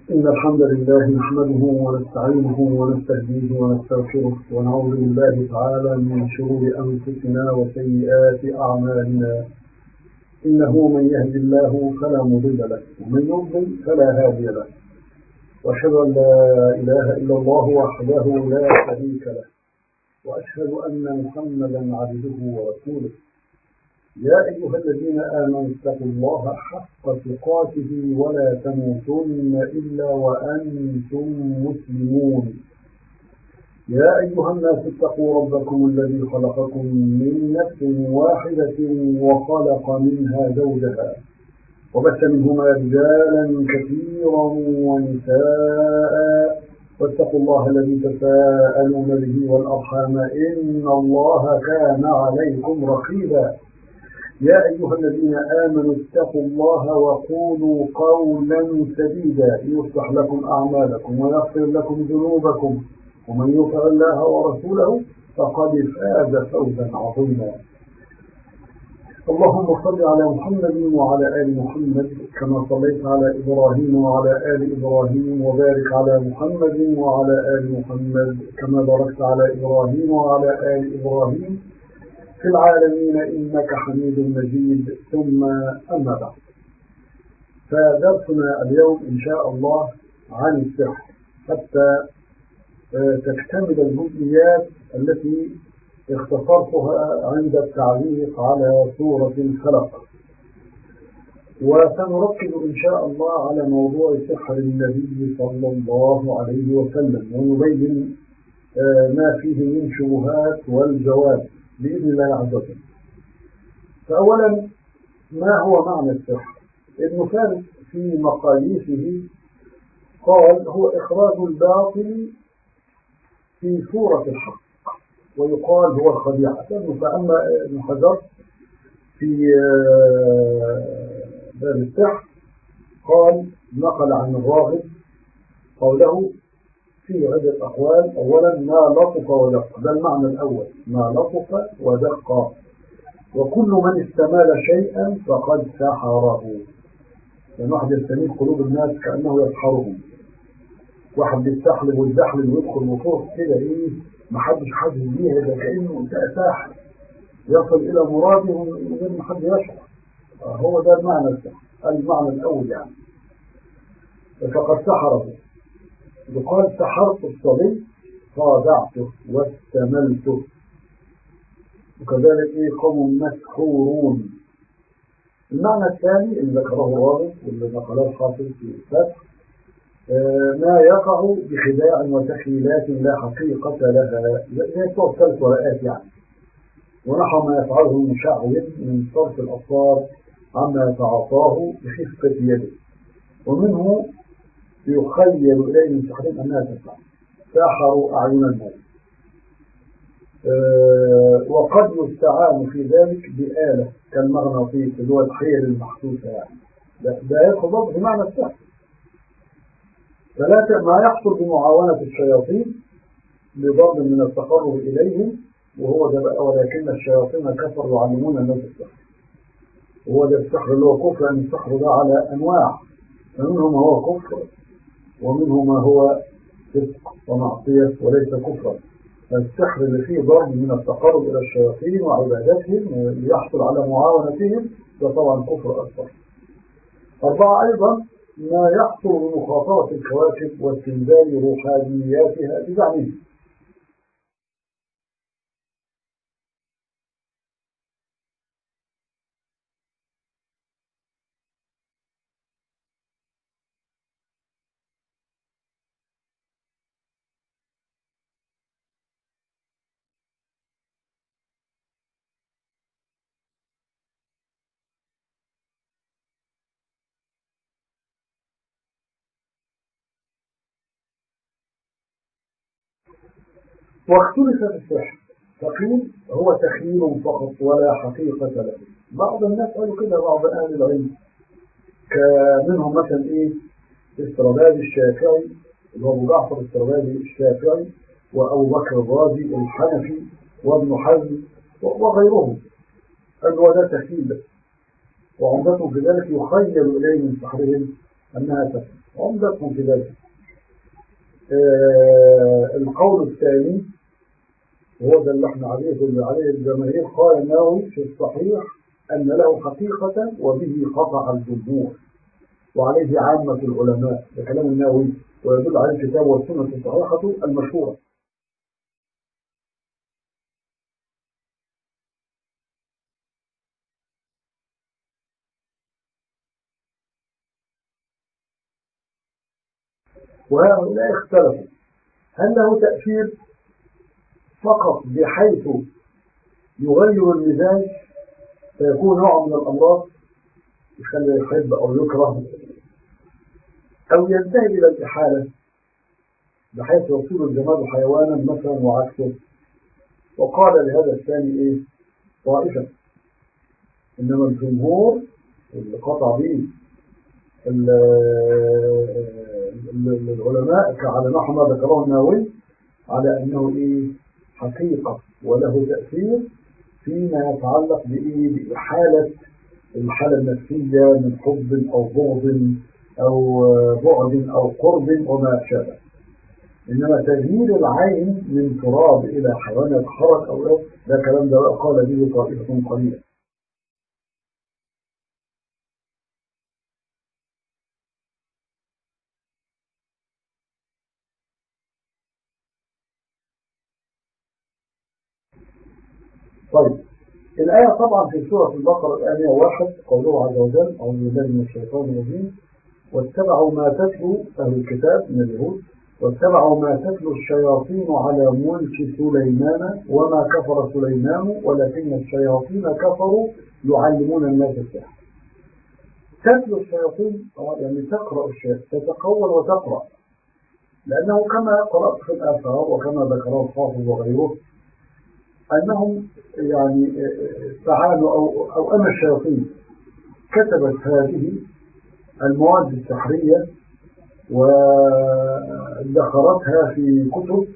إن الحمد لله نحمده ونستعينه ونستهديه ونستغفره ونعوذ بالله تعالى من شرور أنفسنا وسيئات أعمالنا إنه من يهد الله فلا مضل له ومن يضلل فلا هادي له وأشهد أن لا إله إلا الله وحده لا شريك له وأشهد أن محمدا عبده ورسوله يا أيها الذين آمنوا اتقوا الله حق تقاته ولا تموتن إلا وأنتم مسلمون يا أيها الناس اتقوا ربكم الذي خلقكم من نفس واحدة وخلق منها زوجها وبث منهما رجالا كثيرا ونساء واتقوا الله الذي تساءلون به والأرحام إن الله كان عليكم رقيبا يا أيها الذين آمنوا اتقوا الله وقولوا قولا سديدا يصلح لكم أعمالكم ويغفر لكم ذنوبكم ومن يطع الله ورسوله فقد فاز فوزا عظيما اللهم صل على محمد وعلى آل محمد كما صليت على إبراهيم وعلى آل إبراهيم وبارك على محمد وعلى آل محمد كما باركت على إبراهيم وعلى آل إبراهيم في العالمين إنك حميد مجيد ثم أما بعد فدرسنا اليوم إن شاء الله عن السحر حتى تكتمل الجزئيات التي اختصرتها عند التعليق على سورة الفلق وسنركز إن شاء الله على موضوع سحر النبي صلى الله عليه وسلم ونبين ما فيه من شبهات والجواب بإذن الله عز وجل فأولا ما هو معنى السحر ابن فارس في مقاييسه قال هو إخراج الباطل في صورة الحق ويقال هو الخديعة فأما ابن حجر في باب السحر قال نقل عن الراغب قوله في عدة أقوال أولا ما لطف ودق ده المعنى الأول ما لطف ودق وكل من استمال شيئا فقد سحره لأن واحد يستميل قلوب الناس كأنه يسحرهم واحد بيستحلب ويزحلب ويدخل وفوق كده ايه محدش حاسس بيها ده كأنه انت ساحر يصل إلى مراده من غير ما حد يشعر هو ده المعنى السحر المعنى الأول يعني فقد سحره يقال سحرت الصبي خادعته واستملته وكذلك ايه قوم مسحورون المعنى الثاني اللي ذكره الراغب واللي نقله الحافظ في الفتح ما يقع بخداع وتخيلات لا حقيقة لها زي بتوع ثلاث ورقات يعني ونحو ما يفعله المشعوذ من صرف الأبصار عما يتعاطاه بخفة يده ومنه يخيل إليه من سحرهم أنها تفعل ساحروا أعين الناس أه وقد يستعان في ذلك بآلة كالمغناطيس اللي هو الحيل المحسوسة يعني ده, ده يدخل بمعنى السحر ثلاثة ما يحصل بمعاونة الشياطين بضرب من التقرب إليهم وهو ده بقى ولكن الشياطين كفروا يعلمون الناس السحر وهو ده السحر اللي هو كفر لأن السحر ده على أنواع فمنهم ما هو كفر ومنه ما هو صدق ومعصية وليس كفرا السحر اللي فيه ضرب من التقرب إلى الشياطين وعبادتهم ليحصل على معاونتهم ده طبعا كفر أكبر أربعة أيضا ما يحصل بمخاطرة الكواكب واستنزال روحانياتها بزعمهم واختلف في السحر فقيل هو تخيل فقط ولا حقيقة له بعض الناس قالوا كده بعض أهل العلم كمنهم مثلا إيه السربادي الشافعي اللي هو أبو جعفر السربادي الشافعي وأبو بكر الرازي الحنفي وابن حزم وغيرهم قالوا ده تخيل وعمدتهم في ذلك يخيل إليه من سحرهم أنها تفهم عمدتهم في ذلك آه القول الثاني وهو ده اللي احنا عليه اللي عليه الجماهير قال النووي في الصحيح أن له حقيقة وبه قطع الجمهور وعليه عامة العلماء ده كلام النووي ويدل عليه الكتاب والسنة الصحيحة المشهورة وهؤلاء اختلفوا هل له تأثير فقط بحيث يغير المزاج فيكون نوع من الأمراض يخلي يحب أو يكره أو ينتهي إلى الإحالة بحيث يصير الجمال حيوانا مثلا وعكسه وقال لهذا الثاني إيه طائفة إنما الجمهور اللي قطع به العلماء كعلى نحو ما ذكره النووي على أنه إيه حقيقة وله تأثير فيما يتعلق بإيه بحالة الحالة النفسية من حب أو بغض أو بعد أو قرب وما شابه إنما تغيير العين من تراب إلى حيوان يتحرك أو إيه ده كلام ده قال به طائفة قليلة طيب الآية طبعا في سورة البقرة الآية واحد قوله عز وجل أعوذ بالله من الشيطان الرجيم واتبعوا ما تتلو أهل الكتاب من اليهود واتبعوا ما تتلو الشياطين على ملك سليمان وما كفر سليمان ولكن الشياطين كفروا يعلمون الناس السحر تتلو الشياطين يعني تقرأ الشيء تتقول وتقرأ لأنه كما قرأت في الآثار وكما ذكره الحافظ وغيره أنهم يعني استعانوا أو, أو أن الشياطين كتبت هذه المواد السحرية ودخرتها في كتب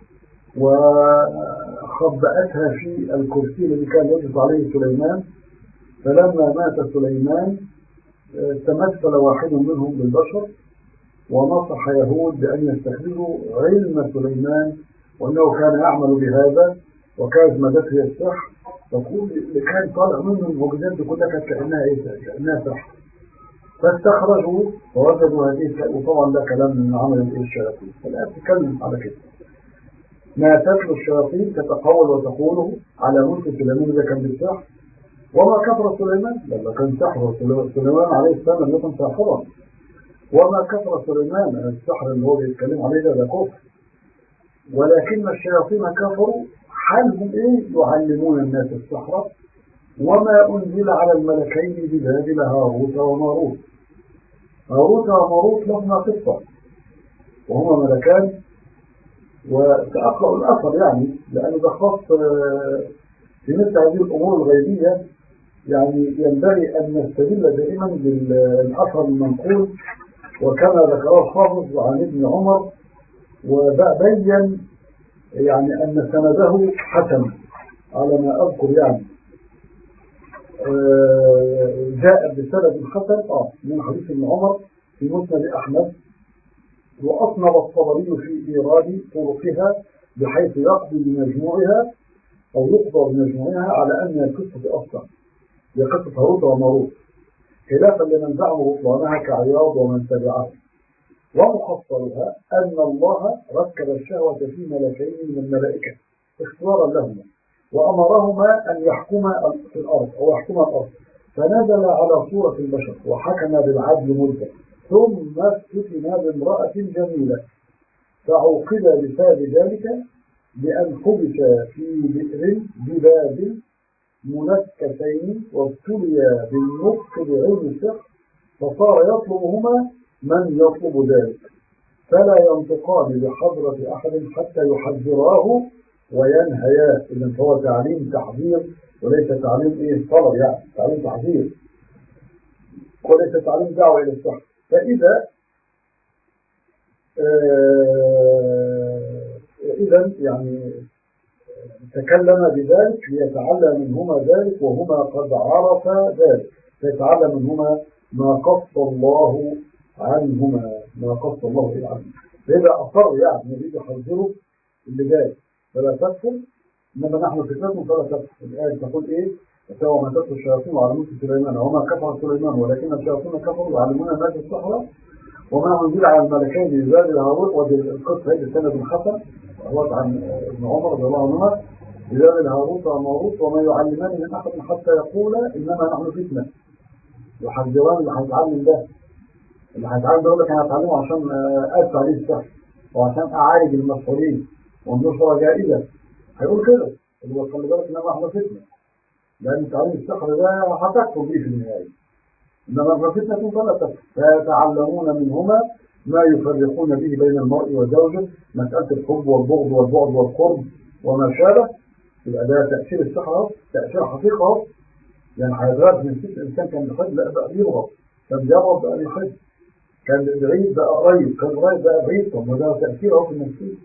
وخبأتها في الكرسي الذي كان يجلس عليه سليمان فلما مات سليمان تمثل واحد منهم بالبشر ونصح يهود بأن يستخدموا علم سليمان وأنه كان يعمل بهذا وكانت مادته هي السحر تقول اللي كان طالع منه المعجزات دي كلها كانت كأنها ايه كأنها سحر فاستخرجوا ووجدوا هذه وطبعا ده كلام من عمل الشياطين فالآية بتتكلم على كده ما تتلو الشياطين تتقول وتقوله على ملك سليمان إذا كان بالسحر وما كفر سليمان لما كان سحر سليمان عليه السلام لم يكن ساحرا وما كفر سليمان السحر اللي هو بيتكلم عليه ده ده كفر ولكن الشياطين كفروا حالهم ايه يعلمون الناس السحر وما انزل على الملكين ببابل هاروت وماروت هاروت وماروت لهما قصه وهما ملكان وسأقرأ الأثر يعني لأنه ده خاص في مثل هذه الأمور الغيبية يعني ينبغي أن نستدل دائما بالأثر المنقول وكما ذكره الحافظ عن ابن عمر وبين يعني أن سنده حسن على ما أذكر يعني جاء بسند حسن آه من حديث ابن عمر في مسند أحمد وأصنب الطبري في إيراد طرقها بحيث يقضي بمجموعها أو يقضى بمجموعها على أن القصة أصلا هي قصة هاروت وماروت خلافا لمن زعموا بطلانها كعياض ومن تبعه ومحصلها أن الله ركب الشهوة في ملكين من الملائكة اختيارا لهما وأمرهما أن يحكما في الأرض أو يحكما الأرض فنزل على صورة البشر وحكم بالعدل ملكا ثم افتتن بامرأة جميلة فعوقب بسبب ذلك بأن حبس في بئر بباب منكسين وابتلي بالنطق بعلم السحر فصار يطلبهما من يطلب ذلك فلا ينطقان بحضرة أحد حتى يحذراه وينهياه إذا هو تعليم تحذير وليس تعليم إيه طلب يعني تعليم تحذير وليس تعليم دعوة إلى السحر فإذا آه إذا يعني تكلم بذلك ليتعلم منهما ذلك وهما قد عرفا ذلك فيتعلم منهما ما قص الله عنهما ما قص الله إلى عنه فإذا أصر يعني يريد يحذره اللي جاي فلا تكفر إنما نحن فتنتهم فلا تكفر الآية تقول إيه سوى ما تتلو الشياطين على ملك سليمان وما كفر سليمان ولكن الشياطين كفروا يعلمون الناس السحرة وما أنزل على الملكين بزاد هاروت ودي القصة هي سند حسن وهو عن ابن عمر رضي الله عنهما بزاد هاروت وماروت وما يعلمان من أحد حتى يقول إنما نحن فتنة يحذران اللي هيتعلم ده اللي هيتعلم ده يقول لك أنا هتعلمه عشان أدفع عليه السحر وعشان أعالج المسؤولين والنصرة جائزة هيقول كده اللي هو خلي بالك إنما احنا فتنة لأن تعليم السحر ده هتكفر بيه في النهاية إنما فتنة فلا تكفر فيتعلمون منهما ما يفرقون به بين المرء وزوجه مسألة الحب والبغض والبعد والقرب وما شابه يبقى ده تأثير السحر تأثير حقيقة يعني هيتغير من ست الإنسان كان بيحب لا بقى بيبغض كان بيبغض بقى بيحب كان بعيد بقى قريب كان قريب بقى بعيد طب ما ده تأثير أهو في النفسية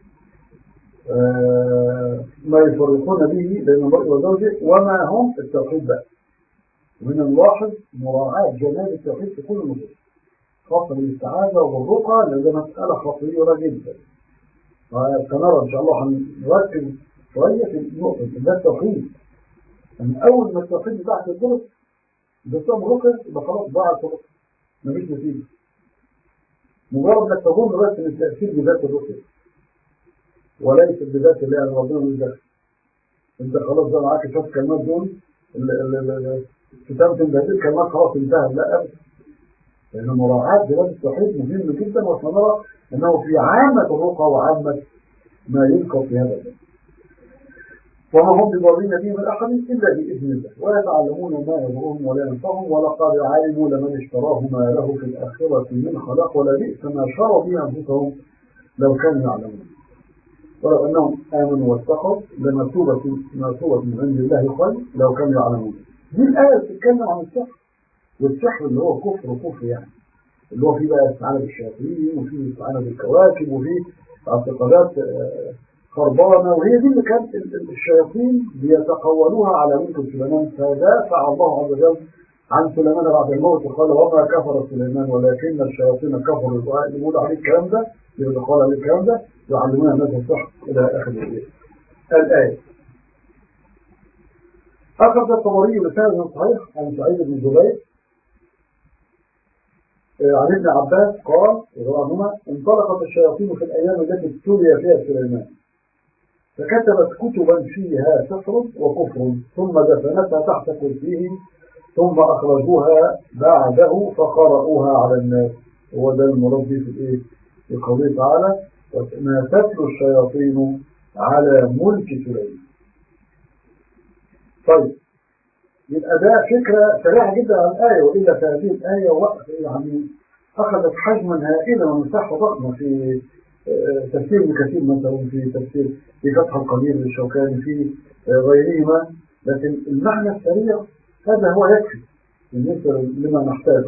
آه ما يفرقون به بين المرء وزوجه وما هم التوحيد بقى ومن نلاحظ مراعاة جمال التوحيد في كل النصوص خاصة بالاستعاذة والرقى لأن ده مسألة خطيرة جدا فنرى إن شاء الله هنركز شوية في النقطة ده التوحيد من أول ما التوحيد بتاعك الدرس بتصاب رقى يبقى خلاص ضاعت الرقى مفيش نتيجة مجرد انك تظن بس ان التأثير بذات الرقى وليس بذات الله يعني ربنا مش داخل انت خلاص بقى معاك شوف الكلمات دول كتابة هذه الكلمات خلاص انتهت لا ابدا لان مراعاة بلاد التوحيد مهم جدا واحنا نرى انه في عامة الرقى وعامة ما يذكر في هذا الباب وما هم بضارين به من احد الا باذن الله ويتعلمون ما يضرهم ولا ينفعهم ولقد علموا لمن اشتراه ما له في الاخره من خلاق ولا بئس ما شروا به انفسهم لو كانوا يعلمون ولو أنهم آمنوا واتقوا لمثوبة مثوبة من عند الله خير لو كانوا يعلمون دي الآية بتتكلم عن السحر والسحر اللي هو كفر كفر يعني اللي هو فيه بقى استعانة بالشياطين وفيه استعانة بالكواكب وفيه اعتقادات خربانة وهي دي اللي كان الشياطين بيتقولوها على ملك سليمان فدافع الله عز وجل عن سليمان بعد الموت وقال وما كفر سليمان ولكن الشياطين كفروا اللي بيقول عليه الكلام ده اللي قال عليه الكلام ده يعلمون الناس السحر إلى آخر الآية الآية أخذ الطبري بسند صحيح عن سعيد بن جبير عن ابن عباس قال عنهما انطلقت الشياطين في الأيام التي ابتلي فيها سليمان فكتبت كتبا فيها سحر وكفر ثم دفنتها تحت كرسيه ثم أخرجوها بعده فقرأوها على الناس هو ده المربي في الإيه؟ في قوله تعالى ما تتلو الشياطين على ملك سليمان طيب يبقى ده فكرة سريعة جدا عن الآية وإلا فهذه الآية وقت يعني أخذت حجما هائلا ومساحة ضخمة في تفسير ابن كثير مثلا في تفسير في فتح القدير للشوكاني في غيرهما لكن المعنى السريع هذا هو يكفي بالنسبة لما نحتاجه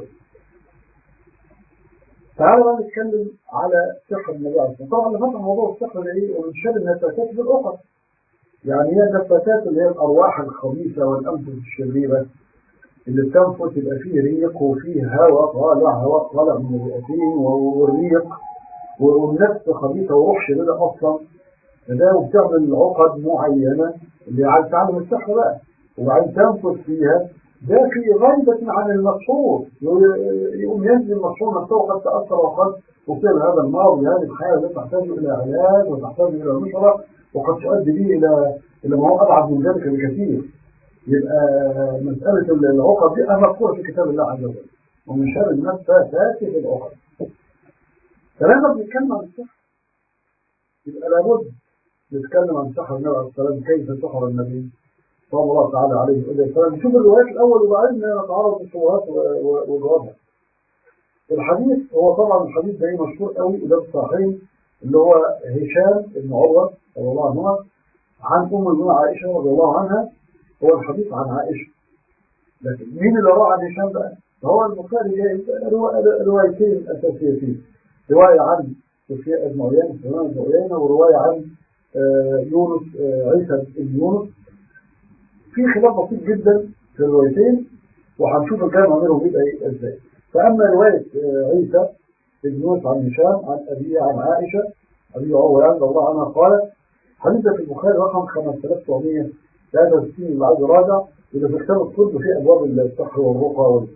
تعالوا بقى نتكلم على سحر النبي عليه الصلاه طبعا اللي فتح موضوع السحر ده ايه ومن شر النفاثات بالأخر يعني هي النفاثات اللي هي الأرواح الخبيثة والأنفس الشريرة اللي بتنفس يبقى فيه ريق وفيه هواء طالع هواء طالع من الرئتين والريق والنفس خبيثة وروح شريرة أصلا ده وبتعمل عقد معينة اللي عايز تعلم السحر بقى وبعدين تنفس فيها ده في غيبة عن المشهور يقوم ينزل المشهور نفسه قد تأثر وقد تصيب هذا المرض هذه الحياة التي تحتاج إلى علاج وتحتاج إلى نشرة وقد تؤدي به إلى إلى ما هو أبعد من ذلك بكثير يبقى مسألة العقد دي مذكورة في كتاب الله عز وجل ومن شر النفاثات في العقد فلما بنتكلم عن السحر يبقى لابد نتكلم عن سحر النبي عليه الصلاة والسلام كيف سحر النبي صلى الله تعالى عليه وسلم نشوف الروايات الأول وبعدين نتعرض للشبهات وجوابها الحديث هو طبعا الحديث ده مشهور قوي ده الصحيحين اللي هو هشام بن عروة رضي الله عنهما عن أم المؤمنين عائشة رضي الله عنها هو الحديث عن عائشة لكن مين اللي روى عن هشام بقى؟ فهو البخاري جاي روايتين أساسيتين رواية عن سفيان بن عيينة سفيان بن عيينة ورواية عن يونس عيسى بن يونس في خلاف بسيط جدا في الروايتين وهنشوف الكلام عن منهم يبقى ايه ازاي فأما رواية عيسى بن يوسف عن هشام عن أبيه عن عائشة أبي عروة عند الله عنها قالت حديثة في البخاري رقم 5963 اللي عايز يراجع إذا في كتاب الطب في أبواب السحر والرقى وال...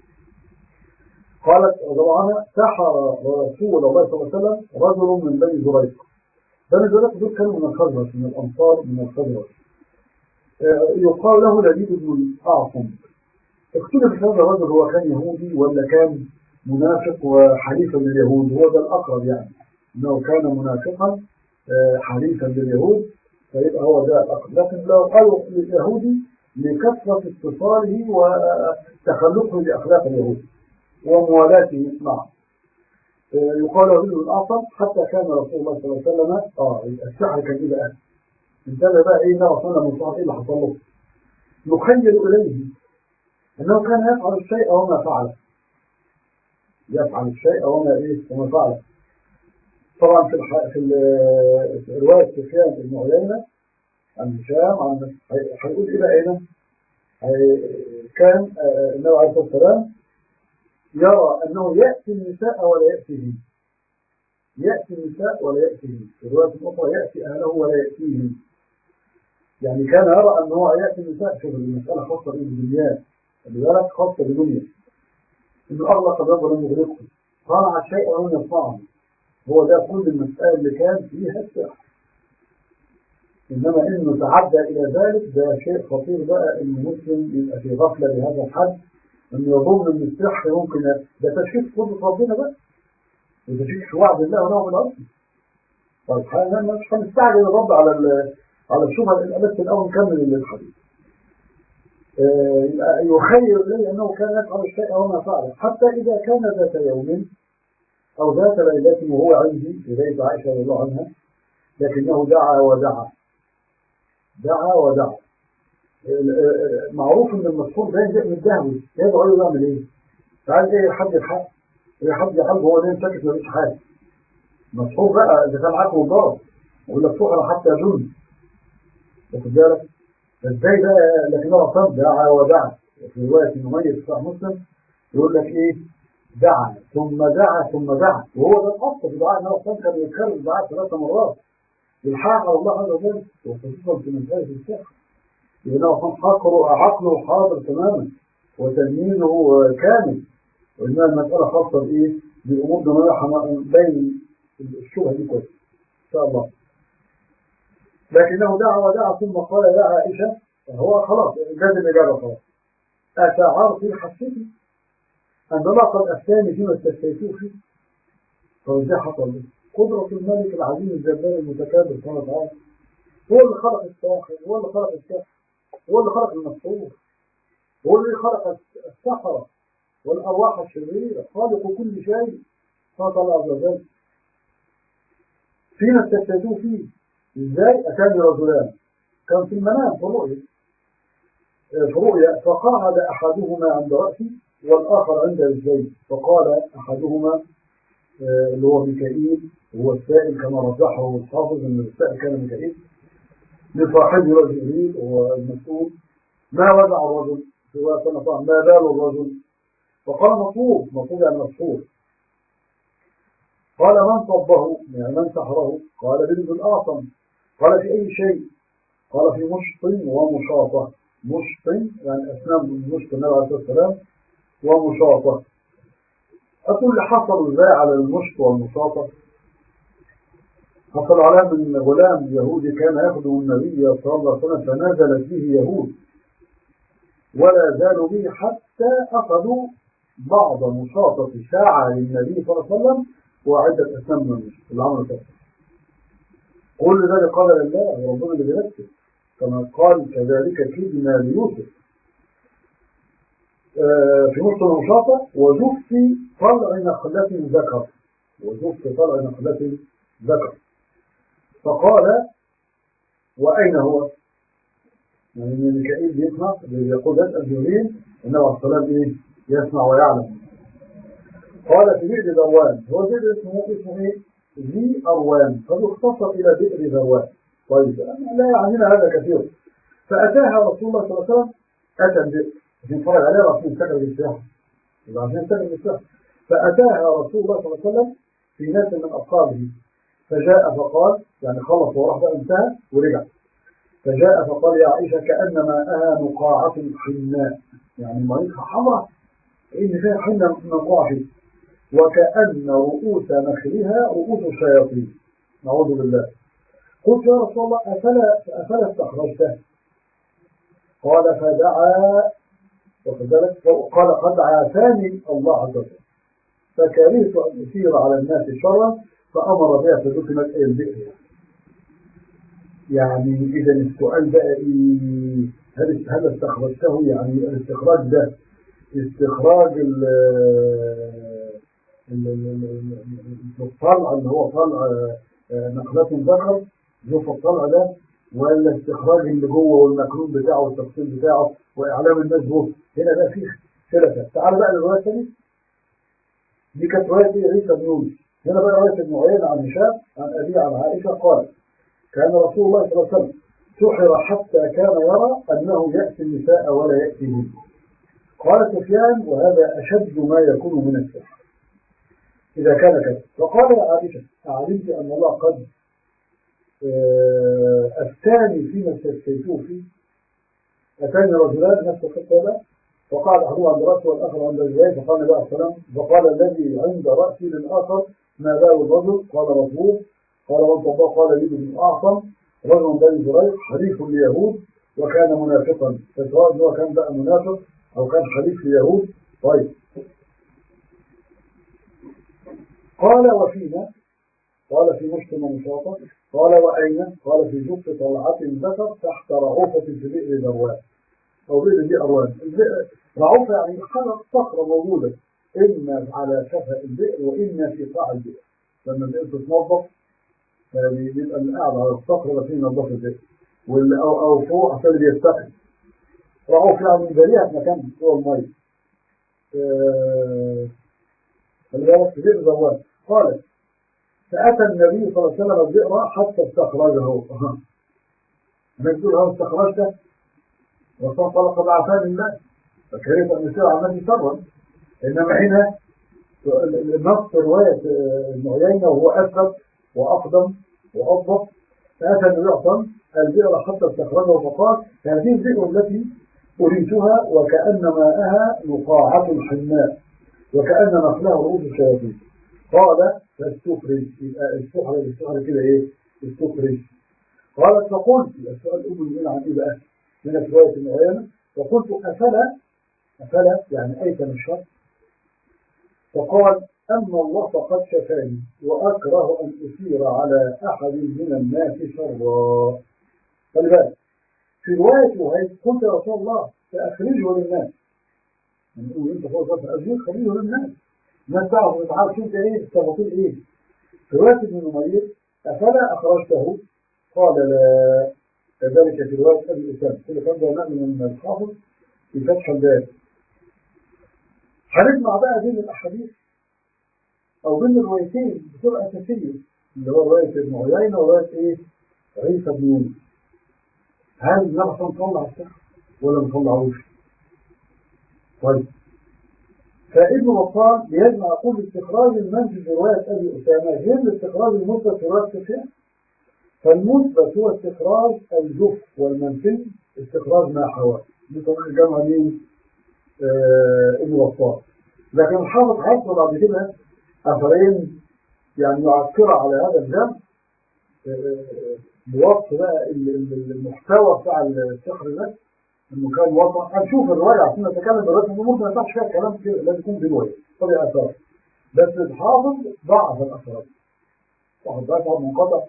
قالت رضي الله عنها سحر رسول الله صلى الله عليه وسلم رجل من بني زريق بني زريق دول كانوا من الخزرج من الأنصار من الخزرج يقال له لبيد بن الأعصم اختلف هذا الرجل هو كان يهودي ولا كان منافق وحليفا لليهود هو ده الأقرب يعني أنه كان منافقا حليفا لليهود فيبقى هو ده الأقرب لكن لو قالوا لليهودي لكثرة اتصاله وتخلقه بأخلاق اليهود وموالاته معه يقال له ابن الأعصم حتى كان رسول الله صلى الله عليه وسلم اه السحر كان إيه بقى؟ انتبه بقى ايه نرى صلى من صحة ايه اللي حصل له يخيل إليه أنه كان يفعل الشيء وما فعل يفعل الشيء وما إيه وما فعل طبعا في الح... في رواية سفيان بن عيينة عن هشام عن هيقول إيه بقى هنا كان النبي عليه الصلاة والسلام يرى أنه يأتي النساء ولا يأتيهم يأتي النساء ولا يأتيهم في رواية أخرى يأتي أهله ولا يأتيهم يعني كان يرى أن هو يأتي النساء شوف المسألة خاصة بالدنيا خلي بالك خاصة بالدنيا إنه أغلق الباب ولم يغلقه صنع الشيء ولم يصنعه هو ده كل المسألة اللي كان فيها السحر إنما إنه تعدى إلى ذلك ده شيء خطير بقى إن مسلم يبقى في غفلة بهذا الحد إنه يظن إن السحر ممكن ده تشكيك قدرة ربنا بقى وتشكيك في وعد الله ونعم الأرض طيب حاجة مش هنستعجل الرد على على الشبهة بس الأول نكمل الحديث يخير إليه أنه كان يفعل الشيء وما فعله حتى إذا كان ذات يوم أو ذات ليلة وهو عندي في بيت عائشة رضي الله عنها لكنه دعا ودعا دعا ودعا معروف ان المسحور ده يجي من الدهوي يدعو له يعمل ايه؟ تعال ايه حد الحق ايه حد يحب هو ليه ساكت مفيش حاجه مسحور بقى اذا كان معاك مضاد يقول لك سحر حتى يجن واخد بالك ازاي بقى لكنه صد دعا ودعا وفي روايه مميز صحيح مسلم يقول لك ايه دعا ثم دعا ثم دعا وهو ده الاصل في دعاء النبي صلى كان يكرر الدعاء ثلاث مرات الحاق على الله عز وجل وخصوصا في مساله السحر لأنه عقله عقله حاضر تماما وتمييزه كامل وإنها المسألة خاصة بإيه؟ بأمور دنيا بين الشبهة دي كويس إن شاء الله لكنه دعا ودعا ثم قال يا عائشة هو خلاص جاز الإجابة خلاص أشعر في حسيتي أن الله قد أفتاني فيما استفتيتوه فيه فإزاي حصل لي؟ قدرة الملك العظيم الجبار المتكبر سبحانه وتعالى هو اللي خلق الساحر هو اللي خلق الساحر هو اللي خلق المسحور هو اللي خلق السحرة والأرواح الشريرة خالق كل شيء سبحانه وتعالى عز وجل فيما استفتيتوه فيه ازاي أتاني رجلان كان في المنام في الرؤيا في رؤيا فقعد أحدهما عند رأسي والآخر عند رجلي فقال أحدهما اللي هو ميكائيل هو السائل كما رجحه الحافظ ان السائل كان ميكائيل لصاحبه رجل هو المسؤول ما وضع الرجل سواء كان طبعا ما بال الرجل فقال مطلوب مطلوب يعني مشهور قال من صبه يعني من سحره قال بنت الأعصم قال في أي شيء قال في مشط ومشاطة مشط يعني أسنان مشط النبي عليه الصلاة والسلام ومشاطة أقول اللي حصل ازاي على المشط والمشاطة حصل على من غلام يهودي كان يخدم النبي صلى الله عليه وسلم فنزلت به يهود ولا زالوا به حتى أخذوا بعض مشاطة ساعة للنبي صلى الله عليه وسلم وعدة أسنان من المشط اللي عملوا كده كل ذلك قال لله وربنا اللي بيرتب كما قال كذلك كدنا ليوسف في نص المشاطة وجف طلع نخلة ذكر وجف طلع نخلة ذكر فقال وأين هو؟ يعني ميكائيل بيسمع بيقول يسأل جبريل النبي عليه الصلاة إيه؟ يسمع ويعلم قال في بئر ذوان هو بئر اسمه اسمه ايه؟ ذي أروان فبيختصر إلى بئر ذوان طيب لا يعنينا هذا كثير فأتاها رسول الله صلى الله عليه وسلم أتى البئر نتفرج عليه رسول سكر بالساحة يبقى عشان يستخدم السحر فأتاها رسول الله صلى الله عليه وسلم في ناس من أصحابه فجاء فقال يعني خلص وراح بقى انتهى ورجع فجاء فقال يا عائشة كأنما أها نقاعة حناء يعني مريضها حمراء إن فيها حنة نقاع فيه وكأن رؤوس نخلها رؤوس شياطين نعوذ بالله قلت يا رسول الله أفلا, أفلا استخرجته قال فدعا وكذلك قال قد عافاني الله عز وجل فكرهت أن أثير على الناس شرا فأمر بها فدفنت أي البئر يعني إذا السؤال بقى إيه هل هل استخرجته يعني الاستخراج ده استخراج ال الطلع اللي هو طلع نقلة ذكر شوف الطلع ده ولا استخراج اللي جوه والمكنون بتاعه والتفصيل بتاعه واعلام الناس به هنا بقى فيه خلافات تعال بقى للروايه الثانيه دي كانت روايه عيسى بن يونس هنا بقى روايه ابن عيينه عن هشام عن ابي عن عائشه قال كان رسول الله صلى الله عليه وسلم سحر حتى كان يرى انه ياتي النساء ولا ياتيهن قال سفيان وهذا اشد ما يكون من السحر اذا كان كذا فقال يا عائشه اعلمت ان الله قد أفتاني فيما استفتيته فيه أتاني رجلان نفس الخطة فقال أحدهما عند رأسه والآخر عند رجليه فقال النبي عليه السلام فقال الذي عند رأسي للآخر ما بال الرجل قال مطلوب قال من طبق قال يد بن أعصم رجل بني زريق حليف اليهود وكان منافقا فسواء هو كان بقى منافق أو كان حليف اليهود طيب قال وفينا قال في مسلم ونشاطة قال وأين؟ قال في جب طلعة ذكر تحت رعوفة في بئر ذروان أو بئر ذي أروان رعوفة يعني صخرة موجودة إما على شفا البئر وإما في قاع البئر لما البئر تتنظف بيبقى القاعد على الصخرة التي نظف البئر أو أو فوق عشان بيستقي رعوف يعني بريئة في مكان فوق المية خلي بالك في بئر ذروان قال فأتى النبي صلى الله عليه وسلم البئر حتى استخرجه النبي يقول هو استخرجته وصل طلق بعثان الله فكرهت أن يصير عملي شرا إنما هنا نص رواية المعينة وهو أثبت وأقدم وأضبط فأتى النبي صلى الله عليه وسلم البئر حتى استخرجه فقال هذه البئر التي أريتها وكأن ماءها نقاعة حناء وكأن نخلها رؤوس الشياطين قال فاستخرج يبقى السحر السحر كده ايه استخرج قالت فقلت السؤال الأول يقول عن ايه بقى من رواية المعينة فقلت أفلا أفلا يعني أيتم الشر فقال أما الله فقد شفاني وأكره أن أثير على أحد من الناس شرا خلي بالك في رواية وهيد قلت يا رسول الله فأخرجه للناس نقول أنت فوق أخرجه خليه للناس الناس تعرف ما تعرفش أنت إيه التفاصيل إيه في رواية ابن نمير أفلا أخرجته قال لا كذلك في رواية أبي أسامة كل كان ده نقل من الحافظ في فتح الباب هنجمع بقى بين الأحاديث أو بين الروايتين بصورة أساسية اللي هو رواية ابن عيينة ورواية إيه؟ عيسى بن يونس هل النبي صلى الله عليه وسلم ولا ما طلعوش؟ طيب فابن وطان بيجمع يقول استخراج المنفي في رواية أبي أسامة غير الاستخراج المثبت في رواية سفيان فالمثبت هو استخراج الجف والمنفي استخراج ما حواه دي طريقة جمع مين؟ آه ابن وطان لكن الحافظ حصل بعد كده أثرين يعني معكرة على هذا الجمع آه بوصف بقى المحتوى بتاع السحر ده انه كان وطن هنشوف الروايه عشان نتكلم دلوقتي الامور ما ينفعش فيها كلام كده لازم يكون بروايه طبيعي اثار بس الحافظ ضعف الاثار واحد ضعف منقطع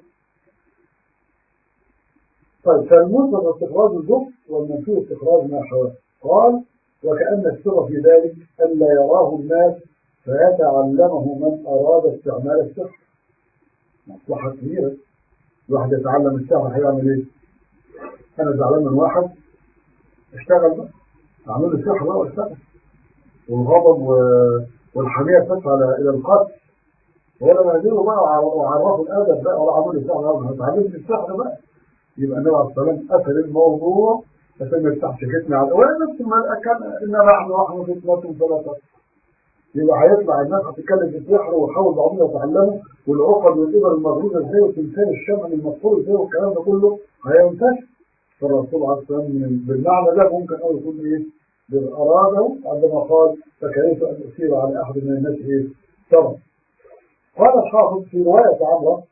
طيب فالمثبت استخراج الجف والمنفي استخراج ما حواه قال وكأن السر في ذلك ألا يراه الناس فيتعلمه من أراد استعمال السحر مصلحة كبيرة الواحد يتعلم السحر هيعمل ايه؟ أنا زعلان من واحد اشتغل بقى اعمل السحر بقى واشتغل والغضب و... والحمية تدفع الى القتل ولا مهديره بقى وعرفوا الادب بقى ولا عملوا السحر بقى هتعلمت السحر بقى يبقى النبي عليه الصلاه والسلام قفل الموضوع عشان ما يفتحش فتنه على ولا نفس ما كان انما نحن نحن فتنه فلا تكفر يبقى هيطلع الناس هتتكلم في السحر ويحاول بعضهم يتعلموا والعقد والإبر المغروزة ازاي وتمثال الشمع المذكور ازاي والكلام ده كله هينتشر فالرسول عليه الصلاة والسلام بالمعنى ده ممكن أو يكون إيه أراده عندما قال فكرهت أن أثير على أحد من الناس إيه شرا قال الحافظ في رواية عمرو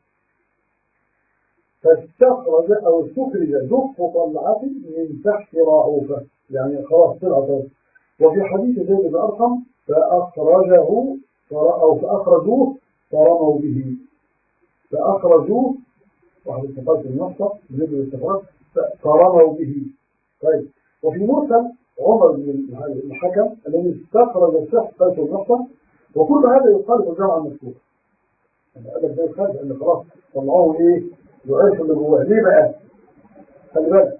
فاستخرج أو استخرج دف طلعة من تحت راعوفة يعني خلاص طلعت وفي حديث زيد بن أرقم فأخرجه أو فأخرجوه فرموا به فأخرجوه واحد استقال في النصة زيد الاستخراج فرموا به طيب وفي مرسل عمر بن الحكم الذي استخرج السحر قيس النصة وكل هذا يخالف الجامعة المذكورة يعني قال لك ده يخالف ان خلاص طلعوه ايه يعرف اللي جواه ليه بقى؟ خلي بالك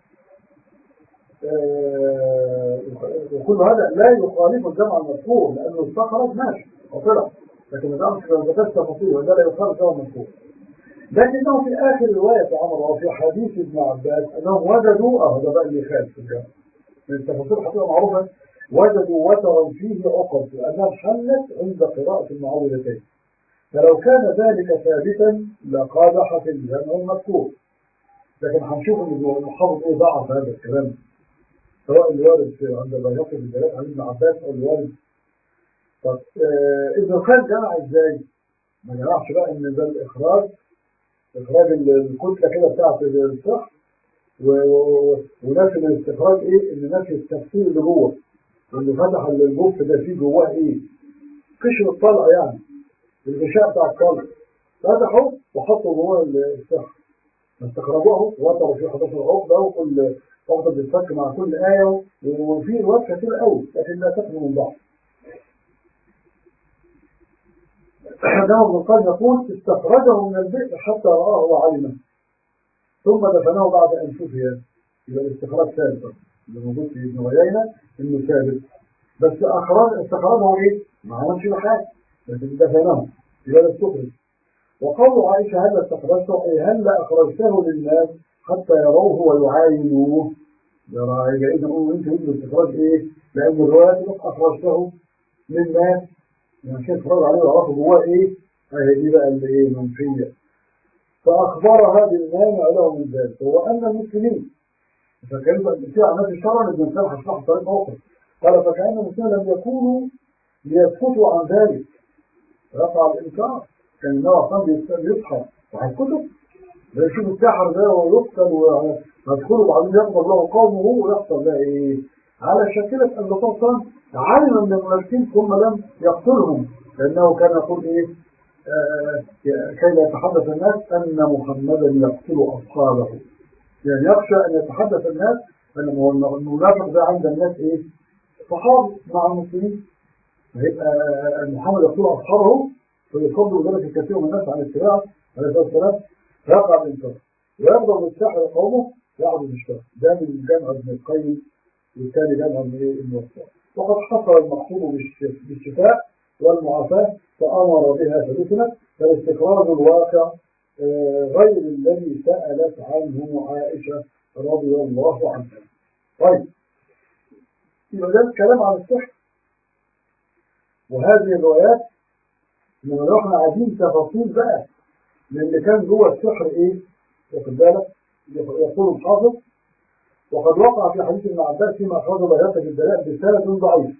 آه وكل هذا لا يخالف الجمع المذكور لانه استخرج ماشي وطلع لكن ما تعرفش لو ذكرت تفاصيل وده لا يخالف الجمع المذكور لكنه في اخر روايه عمر وفي حديث ابن عباس انهم وجدوا اه ده بقى اللي يخالف الجمع من التفاصيل حقيقه معروفه وجدوا وترا فيه عقد لانها حلت عند قراءه المعوذتين فلو كان ذلك ثابتا لقادح في الجمع المذكور لكن هنشوف ان المحافظ ايه ضعف هذا الكلام سواء اللي وارد عند بياقي الدلالات عن ابن عباس او اللي وارد طب آه ابن القيم جمع ازاي؟ ما جمعش بقى ان ده الاخراج اخراج الكتله كده بتاعت الصح ونفي الاستخراج ايه؟ ان نفي التفسير اللي جوه واللي فتح البوكس ده فيه جواه ايه؟ قشر الطلع يعني الغشاء بتاع الكلب فتحوا وحطوا جوه السحر استخرجوه وطروا فيه 11 عقده وكل عقده بتتفك مع كل ايه وفي روايات كتير قوي لكن لا تخلو من بعض. ده ابن القيم يقول استخرجه من البئر حتى رآه وعلمه ثم دفنه بعد ان شفي يبقى الاستخراج ثابت اللي موجود في ابن عيينه انه ثابت بس اخراج استخرجه ايه؟ ما عملش له حاجه لكن دفنه يبقى الاستخرج وقول عائشة هل استخرجته أي هل أخرجته للناس حتى يروه ويعاينوه يرى إذا نقول أنت يجب الاستخراج إيه؟ لأن الروايات أخرجته للناس يعني كيف يتفرج عليه ويعرفوا جواه إيه؟ هي دي بقى اللي إيه منفية فأخبر هذه المانع له من ذلك هو أن المسلمين فكيف في عن نفس الشرع ابن الإنسان هشرح بطريقة أخرى قال فكأن المسلمين لم يكونوا ليسكتوا عن ذلك رفع الإنكار كان النبي صلى يصحى وعن كتب ده يشوف السحر ده ويقتل ويدخله وبعدين يقبل له قومه ويحصل ده ايه؟ على شاكلة أن الرسول صلى الله عليه وسلم علم من المنافقين ثم لم يقتلهم لأنه كان يقول إيه؟ آه كي لا يتحدث الناس أن محمدا يقتل أصحابه يعني يخشى أن يتحدث الناس أن المنافق ده عند الناس إيه؟ صحابه مع المسلمين فيبقى محمد يقتل أصحابه فيصد ذلك الكثير من الناس عن اتباعه عليه الصلاه والسلام فيقع الانكار ويرضى بالسحر قومه يعبد الاشتراك ده من جامع ابن القيم والثاني جامع من ايه ابن وصال وقد حصل المقصود بالشفاء والمعافاه فامر بها فدفنت فالاستخراج الواقع غير الذي سالت عنه عائشه رضي الله عنها. طيب يبقى ده الكلام عن السحر وهذه الروايات لما لو احنا عايزين تفاصيل بقى من اللي كان جوه السحر ايه واخد بالك يقول الحافظ وقد وقع في حديث ابن عباس فيما اخرجه بياته الدلاء بسند ضعيف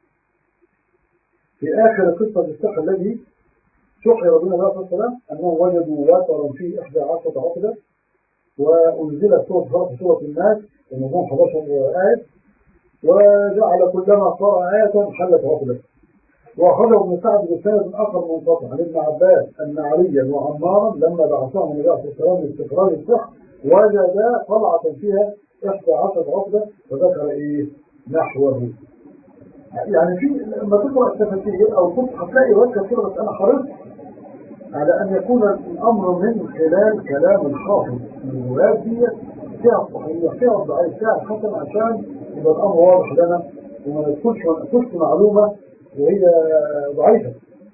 في اخر قصه السحر الذي سحر بنا الله صلى الله عليه وسلم انهم وجدوا وترا فيه 11 عقده وانزلت سوره فرق سوره الناس ومضمون 11 ايه وجعل كلما صار ايه حلت عقده واخرجه ابن سعد بسند اخر منقطع عن ابن عباس ان عليا وعمارا لما بعثهم النبي عليه الصلاه والسلام لاستخراج السحر وجدا طلعه فيها 11 عقده وذكر ايه نحوه يعني في لما تقرا التفاسير او كنت هتلاقي وجه كده بس انا حرصت على ان يكون الامر من خلال كلام الحافظ من الروايات دي فيها الصحيح فيها الضعيف فيها الحسن عشان يبقى الامر واضح لنا وما ندخلش ما ندخلش معلومه وهي ضعيفة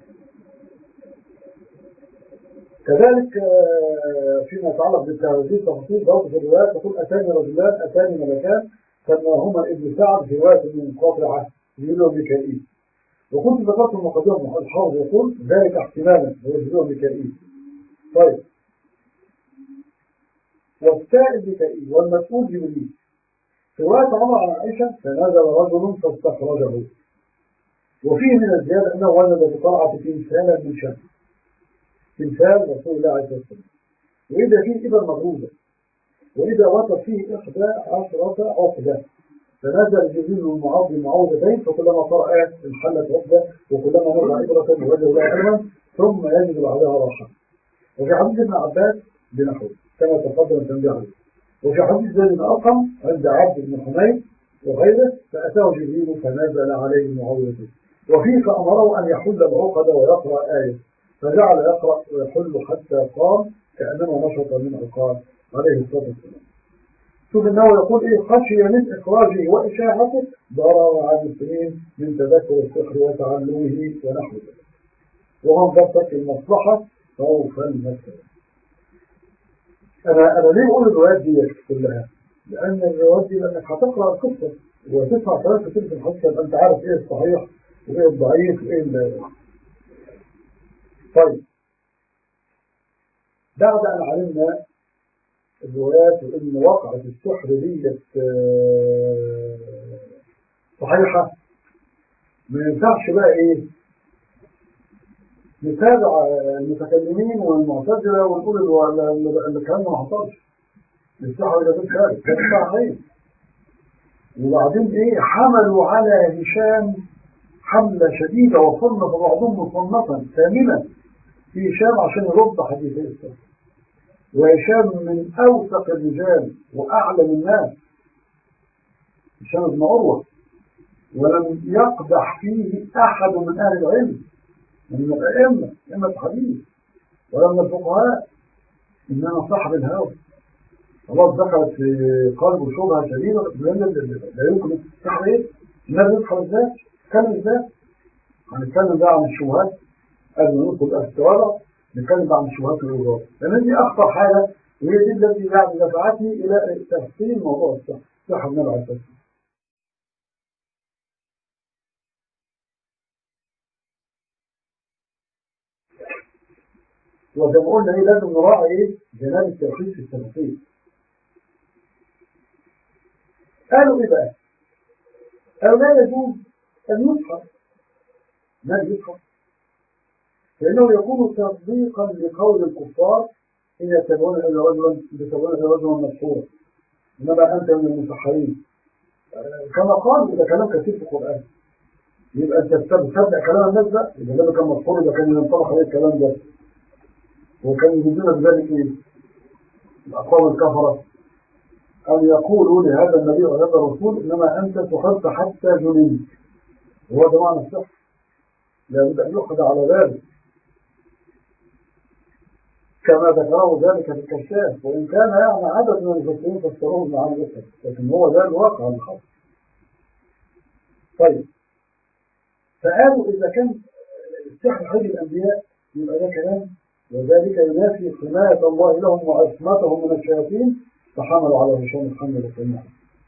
كذلك فيما يتعلق بالتهذيب تفاصيل ضوء في الروايات تقول أتاني رجلان أتاني ملكان سماهما ابن سعد في رواية منقطعة يقول له ميكائيل وكنت ذكرت المقدمة الحافظ يقول ذلك احتمالا هو جبريل ميكائيل طيب والسائل ميكائيل والمسؤول جبريل في رواية عمر عن عائشة فنزل رجل فاستخرجه وفيه من الزيادة أنه ولد بطلعة تمثالا من شمس تمثال رسول الله عليه الصلاة والسلام وإذا فيه إبر مغروبة وإذا وقف فيه إحدى عشرة عقدة فنزل جبريل المعاض معوذتين فكلما قرأ آية انحلت عقدة وكلما نرى إبرة وجه لها علما ثم يجد بعدها راحة وفي حديث ابن عباس بنحو كما تقدم التنبيه عليه وفي حديث زيد بن أرقم عند عبد بن حميد وغيره فأتاه جبريل فنزل عليه المعوذتين وفيه فأمره أن يحل العقد ويقرأ آية فجعل يقرأ ويحل حتى قام كأنما نشط من عقاب عليه الصلاة والسلام شوف انه يقول ايه خشي من اخراجه واشاعته ضرر عن السنين من تذكر السحر وتعلمه ونحو ذلك وهم ضبطت المصلحة خوف المسألة انا انا ليه اقول الروايات دي كلها؟ لان الروايات دي لانك هتقرا القصه وتسمع كلام كتير في الحديث يبقى انت عارف ايه الصحيح وايه الضعيف وايه ال طيب بعد ان علمنا الروايات وان وقعة السحر ديت صحيحة ما ينفعش بقى ايه نتابع المتكلمين والمعتزلة ونقول اللي الكلام ما حصلش السحر ده مش خارج ده صحيح وبعدين ايه حملوا على هشام حملة شديدة وصنف بعضهم مصنفا ثامنا في هشام عشان يرد حديثي السحر وهشام من أوثق الرجال وأعلم الناس هشام بن عروة ولم يقدح فيه أحد من أهل العلم من الأئمة أئمة الحديث ولا من الفقهاء إنما صاحب الهوى خلاص دخلت في قلبه شبهة شديدة لا يمكن صح ايه؟ الناس يدخل ازاي؟ نتكلم ازاي؟ هنتكلم بقى عن الشبهات قبل ما ندخل بقى في التوابع نتكلم بقى عن الشبهات والإضافة لأن دي أخطر حاجة وهي دي التي يعني دفعتني إلى تفصيل موضوع الصحة صحة النبي عليه الصلاة وزي ما قلنا ايه لازم نراعي ايه جناب التوحيد في التفاصيل قالوا ايه بقى قالوا لا يجوز ان يسحر ما يسحر لانه يكون تصديقا لقول الكفار ان يتبعون الا رجلا يتبعون الا رجلا مسحورا انما انت من المسحرين كما قال اذا كلام كثير في القران يبقى انت تصدق كلام الناس ده اذا ده كان مسحور يبقى كان ينطبق عليه الكلام ده وكان يجوزون بذلك ايه الاقوام الكفره أن يقولوا لهذا النبي وهذا الرسول إنما أنت سحرت حتى جننت هو ده معنى السحر لابد أن يؤخذ على ذلك كما ذكره ذلك في الكشاف وإن كان يعني عدد من المفسرين فسروه بمعنى السحر لكن هو ده الواقع الخاص طيب فقالوا إذا كان السحر حج الأنبياء يبقى ده كلام وذلك ينافي حماية الله لهم وعصمتهم من الشياطين فحملوا على هشام الحمل والسماء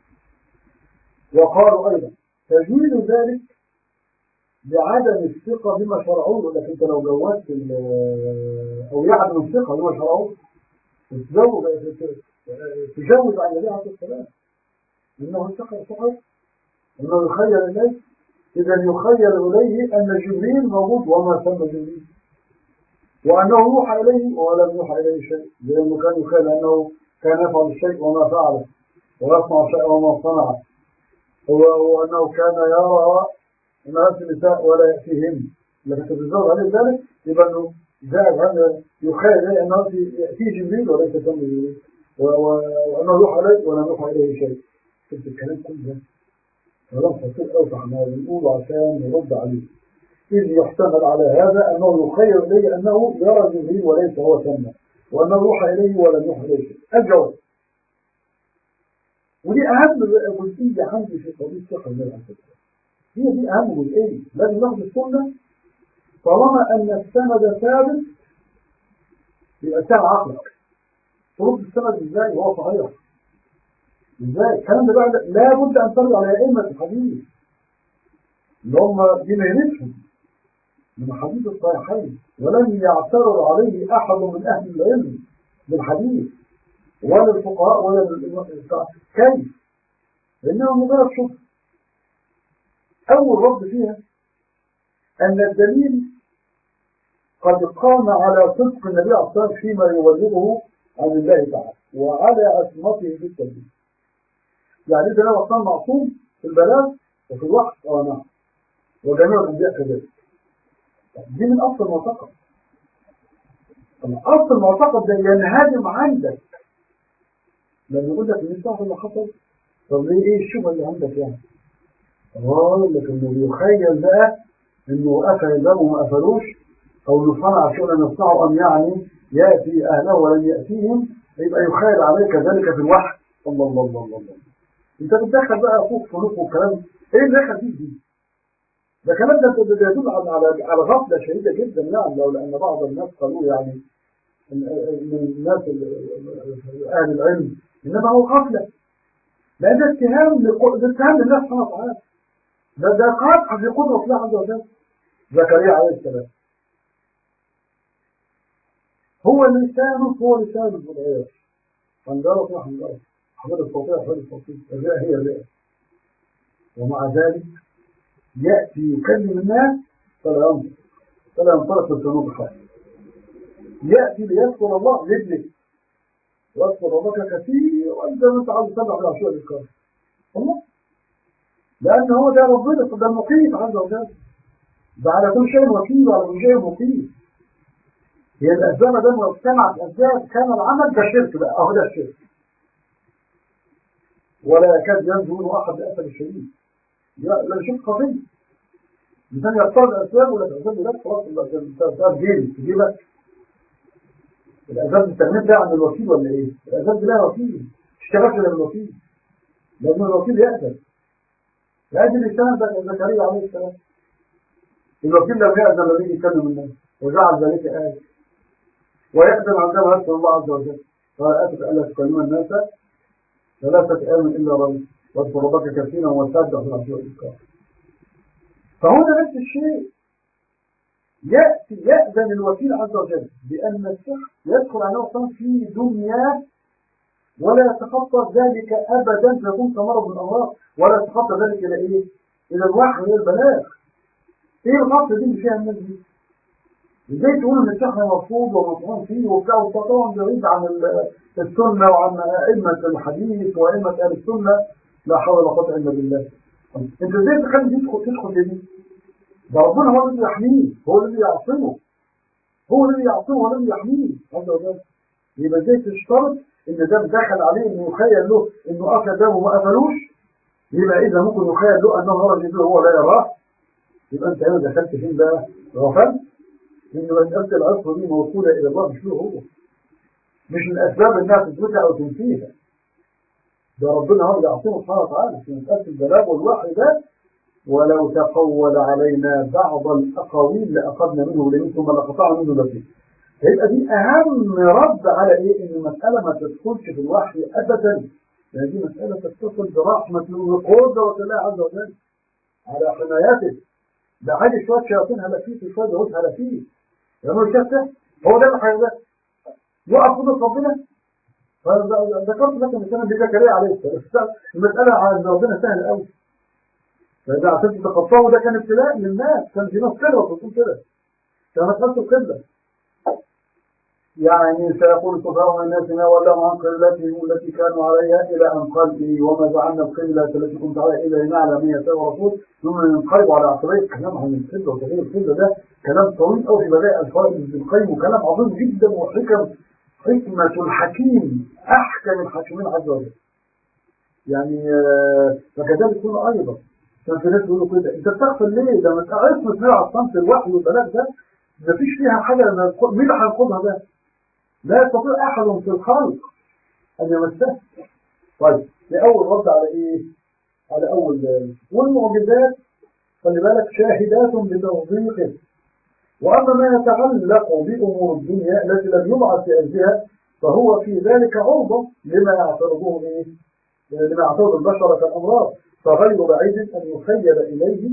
وقالوا أيضا تجويد ذلك بعدم الثقة بما شرعوه لكن انت لو جودت أو يعدم الثقة بما شرعوه تزود تجوز عن النبي عليه السلام إنه الثقة صحيح إنه يخيل إليه إذا يخيل إليه أن جبريل موجود وما سمى جبريل وأنه يوحى إليه ولم يوحى إليه شيء لأنه كان يخيل أنه كان يفعل الشيء وما فعله ويصنع الشيء وما صنعه وأنه كان يرى الناس النساء ولا يأتيهن لكن تتزوج عليه ذلك يبقى أنه ذهب عن يخيل إليه أنه يأتيه جبريل وليس كان جبريل وأنه يوحى إليه ولم يوحى إليه شيء شفت الكلام كله ده كلام خطير أوسع ما بنقوله عشان نرد عليه إذ يحتمل على هذا أنه يخيل إليه أنه يرى جبريل وليس هو سمى وأنه يوحى إليه ولم يوحى إليه شيء الجواب ودي أهم جزئية عندي في قضية الثقة من الأسئلة هي دي أهم جزئية لازم ناخد السنة طالما أن السند ثابت يبقى سهل عقلك ترد السند ازاي وهو صحيح ازاي الكلام ده بقى لابد أن ترجع على أئمة الحديث اللي هم دي مهنتهم من حديث الصحيحين ولم يعترض عليه أحد من أهل العلم بالحديث ولا الفقهاء ولا كيف لأنه مجرد شبهة أول رد فيها أن الدليل قد قام على صدق النبي عليه الصلاة والسلام فيما يبلغه عن الله تعالى وعلى عصمته في التبليغ يعني إذا لو كان معصوم في البلاغ وفي الوقت اه نعم وجميع الأنبياء كذلك دي من أصل المعتقد أصل المعتقد ده ينهدم عندك لما يقول لك مش تعرف اللي حصل طب ليه ايه الشبهه اللي عندك يعني؟ اه لكن بيخيل بقى انه قفل الباب وما قفلوش او انه صنع شغل يصنعه ام يعني ياتي اهله ولم ياتيهم يبقى يخيل عليك ذلك في الوحي الله الله الله الله, الله. انت بتدخل بقى اخوك فلوك والكلام ايه اللي دخل فيه دي؟ ده كلام ده يدل على على على غفله شديده جدا نعم لو لان بعض الناس قالوا يعني من الناس اهل العلم انما هو غفله لا ده اتهام ده اتهام لله سبحانه وتعالى ده ده قطع في قدره الله عز وجل زكريا عليه السلام هو لسانه هو لسان الغير حنجره هو حنجره حمد الصوتيه حمد الصوتيه الرئه هي الرئه ومع ذلك ياتي يكلم الناس فلا ينطق فلا ينطلق الذنوب بحاجه ياتي ليذكر الله لابنه واذكر ربك كثير وانت ما انت عاوز تسبح العشوائي الكرم الله لان هو ده ربنا ده المقيت عز وجل ده على كل شيء وكيل وعلى كل شيء مقيت هي الاسباب ده لو اجتمعت اسباب كان العمل ده شرك بقى اهو ده الشرك ولا يكاد ينجو منه احد باثر الشديد لا لا شرك خفي الانسان يختار الاسباب ولا تأسباب لك خلاص الاسباب جيبي تجيبك الأسباب استغنيت بقى عن الوكيل ولا إيه؟ الأسباب دي لها وكيل اشتغلت لما الوكيل لأن الوكيل يأذن يأذن الإنسان ده زكريا عليه السلام الوكيل لم يأذن لما يجي يكلم الناس وجعل ذلك آية ويأذن عندما يذكر الله عز وجل قال آتت ألا تكلم الناس ثلاثة أيام إلا رمي واذكر ربك كثيرا وسبح في العشاء والإذكار فهو ده نفس الشيء يأتي يأذن الوكيل عز وجل بأن السحر يدخل على نقطة في دنياه ولا يتخطى ذلك أبدا فيكون كمرض من الأمراض ولا يتخطى ذلك إلى إيه؟ إلى الوحي وإلى البلاغ إيه الغلطة دي اللي فيها الناس دي؟ ازاي تقول ان السحر مرفوض ومطعون فيه وبتاع وطبعا بعيد عن السنه وعن ائمه الحديث وائمه اهل السنه لا حول ولا قوه الا بالله. انت ازاي تخلي دي تدخل تدخل دي؟ ده ربنا هو الذي يحميه هو الذي يعصمه هو الذي يعصمه هو الذي يحميه عز وجل يبقى ازاي تشترط ان ده دخل عليه انه يخيل له انه قفل ده وما قفلوش يبقى اذا ممكن يخيل له انه خرج هو لا يراه يبقى انت هنا دخلت فين بقى غفلت ان مساله العصر دي موصوله الى الله مش له هو مش الاسباب انها تثبتها او تنفيها ده ربنا هو اللي يعصمه سبحانه وتعالى في مساله البلاغ والوحي ده ولو تقول علينا بعض الأقاويل لأخذنا منه لئن ثم لقطعنا منه لفيه فيبقى دي أهم رد على إيه إن المسألة ما تدخلش في الوحي أبدا لأن دي مسألة تتصل برحمة وقدرة الله عز وجل على حمايته ده عادي شوية شياطين هلافيت وشوية دهوت هلافيت لما شافته هو ده اللي هيبقى يقف قدرة ربنا ذكرت لك مثلا بزكريا عليه السلام المسألة عند ربنا سهلة قوي فإذا عشان تتخطاه ده كان ابتلاء للناس كان في ناس كده وتقول كده كانت نفس القبلة يعني سيقول سبحانه من الناس ما ولاهم عن قبلتهم التي كانوا عليها إلى أن قال إيه وما جعلنا القبلة التي كنت عليها إلا لنعلم من يسوع ورسول ثم ينقلب على عقبيه كلام عن القبلة وتغيير القبلة ده كلام طويل قوي في بدائع الفوائد ابن القيم وكلام عظيم جدا وحكم حكمة الحكيم أحكم الحاكمين عز وجل يعني فكذلك هنا أيضا كان في ناس بيقولوا كده انت بتغفل ليه ده ما تعرفش ليه عصمت الوحي والبلاغ ده ما فيش فيها حاجه مين اللي هينقضها ده لا يستطيع احد في الخلق ان يمسها طيب لاول رد على ايه على اول والمعجزات خلي بالك شاهدات بتصديقه واما ما يتعلق بامور الدنيا التي لم يبعث في اجلها فهو في ذلك عرضه لما يعترضه ايه لما يعترض البشر كالامراض فغير بعيد أن يخيل إليه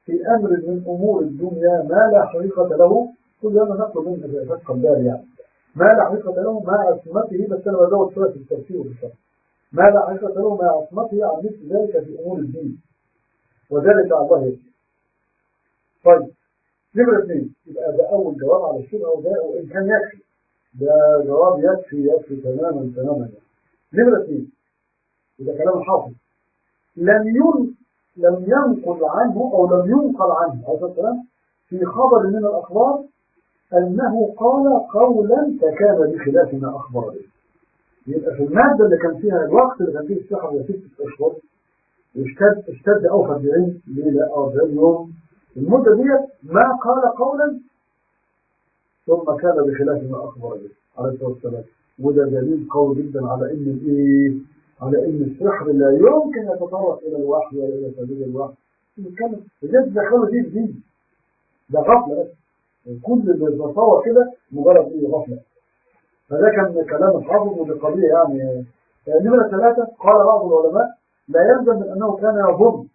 في أمر من أمور الدنيا ما لا حقيقة له كل هذا نقل منه فتح الدار يعني ما لا حقيقة له مع عصمته بس أنا بزود شوية في التفسير والشرح ما لا حقيقة له مع عصمته عن مثل ذلك في أمور الدين وذلك على الله يكفي طيب نمرة اثنين يبقى ده أول جواب على الشبهة وده وإن كان يكفي ده جواب يكفي يكفي تماما تماما يعني. نمرة اثنين وده كلام الحافظ لم ين لم ينقل عنه أو لم ينقل عنه عليه الصلاة والسلام في خبر من الأخبار أنه قال قولا فكان بخلاف ما أخبر به يبقى في المادة اللي كان فيها الوقت اللي كان فيه السحر ستة أشهر اشتد اشتد أو 40 ليلة أو 40 يوم المدة ديت ما قال قولا ثم كان بخلاف ما أخبر به عليه الصلاة والسلام وده دليل قوي جدا على إن الإيه؟ على إن السحر لا يمكن يتطرق إلى الوحي ولا إلى سبيل الوحي نتكلم بجد دخلوا دي الدين ده غفلة بس كل اللي بيتصور كده مجرد إيه غفلة فده كان كلام الحافظ ودي قضية يعني نمرة ثلاثة قال بعض العلماء لا يلزم من أنه كان يظن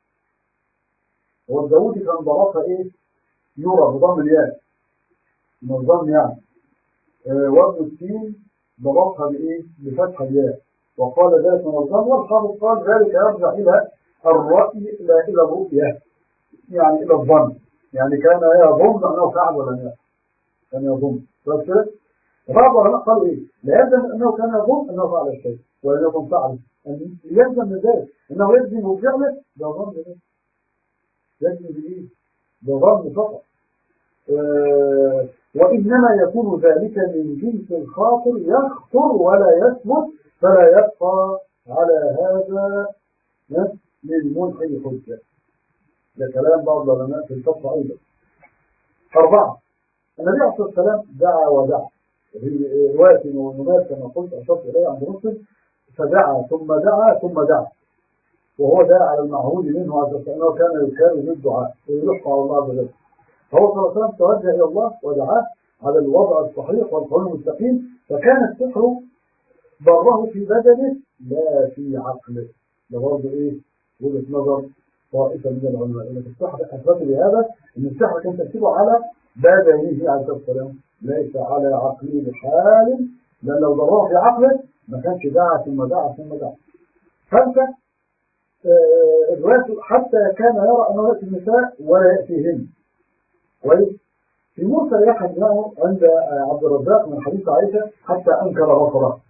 والداودي كان ضربها إيه يرى بضم الياء من الظن يعني آه وابن السين ضربها بإيه بفتح الياء وقال ذلك من الظن والحافظ قال ذلك يرجع إلى الرأي لا إلى الرؤية يعني إلى الظن يعني كان يظن أنه فعل ولا لا كان يظن بس بعض العلماء قالوا إيه لا يلزم أنه كان يظن أنه فعل الشيء ولا يكن فعل أن يلزم من ذلك أنه يلزم بفعله ده ظن ده يلزم بإيه ده ظن فقط آه وإنما يكون ذلك من جنس الخاطر يخطر ولا يثبت فلا يبقى على هذا للملحد حجة ده كلام بعض العلماء في الفترة أيضا أربعة النبي عليه الصلاة والسلام دعا ودعا في رواية ونمات كما قلت أشرت إليه عند مسلم فدعا ثم دعا ثم دعا وهو دعا على المعهود منه على أنه كان يكاد بالدعاء ويحفى على الله عز وجل فهو صلى الله عليه وسلم توجه إلى الله ودعاه على الوضع الصحيح والقول المستقيم فكان السحر ضره في بدنه لا في عقله ده برضه ايه وجهه نظر طائفه من العلماء ان السحر اثبتوا بهذا ان السحر كان ترتيبه على بدنه عليه الصلاه والسلام ليس على عقله بحال لان لو ضره في عقله ما كانش دعا ثم دعا ثم دعا خمسه الروايه حتى كان يرى انه ياتي النساء ولا ياتيهن كويس في موسى يحيى بن عند عبد الرزاق من حديث عائشه حتى انكر بصره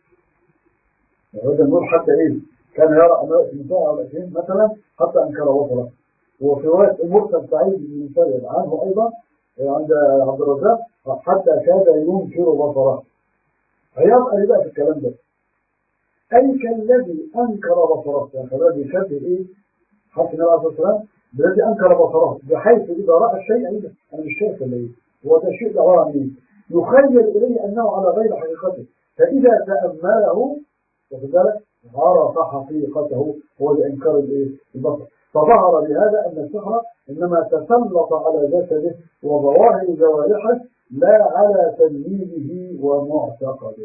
هذا النور حتى ايه كان يرى ان ياتي النساء او ياتيهن مثلا حتى انكر بصره وفي روايه مرسل سعيد بن مسيب عنه ايضا عند عبد الرزاق حتى كاد ينكر بصره هيبقى ايه بقى في الكلام ده أي كالذي أنكر بصره يعني الذي يشبه إيه حتى النبي عليه الصلاة والسلام بالذي أنكر بصره بحيث إذا رأى الشيء إيه أنا مش شايف ولا إيه هو ده الشيء ده عبارة عن إيه يخيل إليه أنه على غير حقيقته فإذا تأمله واخد بالك عرف حقيقته هو لإنكار الإيه البصر فظهر بهذا أن السحر إنما تسلط على جسده وظواهر جوارحه لا على تلميذه ومعتقده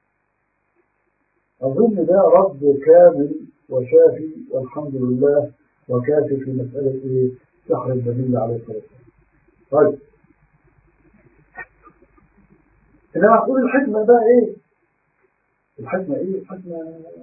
أظن ده رد كامل وشافي والحمد لله وكافي في مسألة إيه سحر النبي عليه الصلاة والسلام. طيب إنما أقول الحكمة بقى إيه؟ الحكمة إيه؟ الحكمة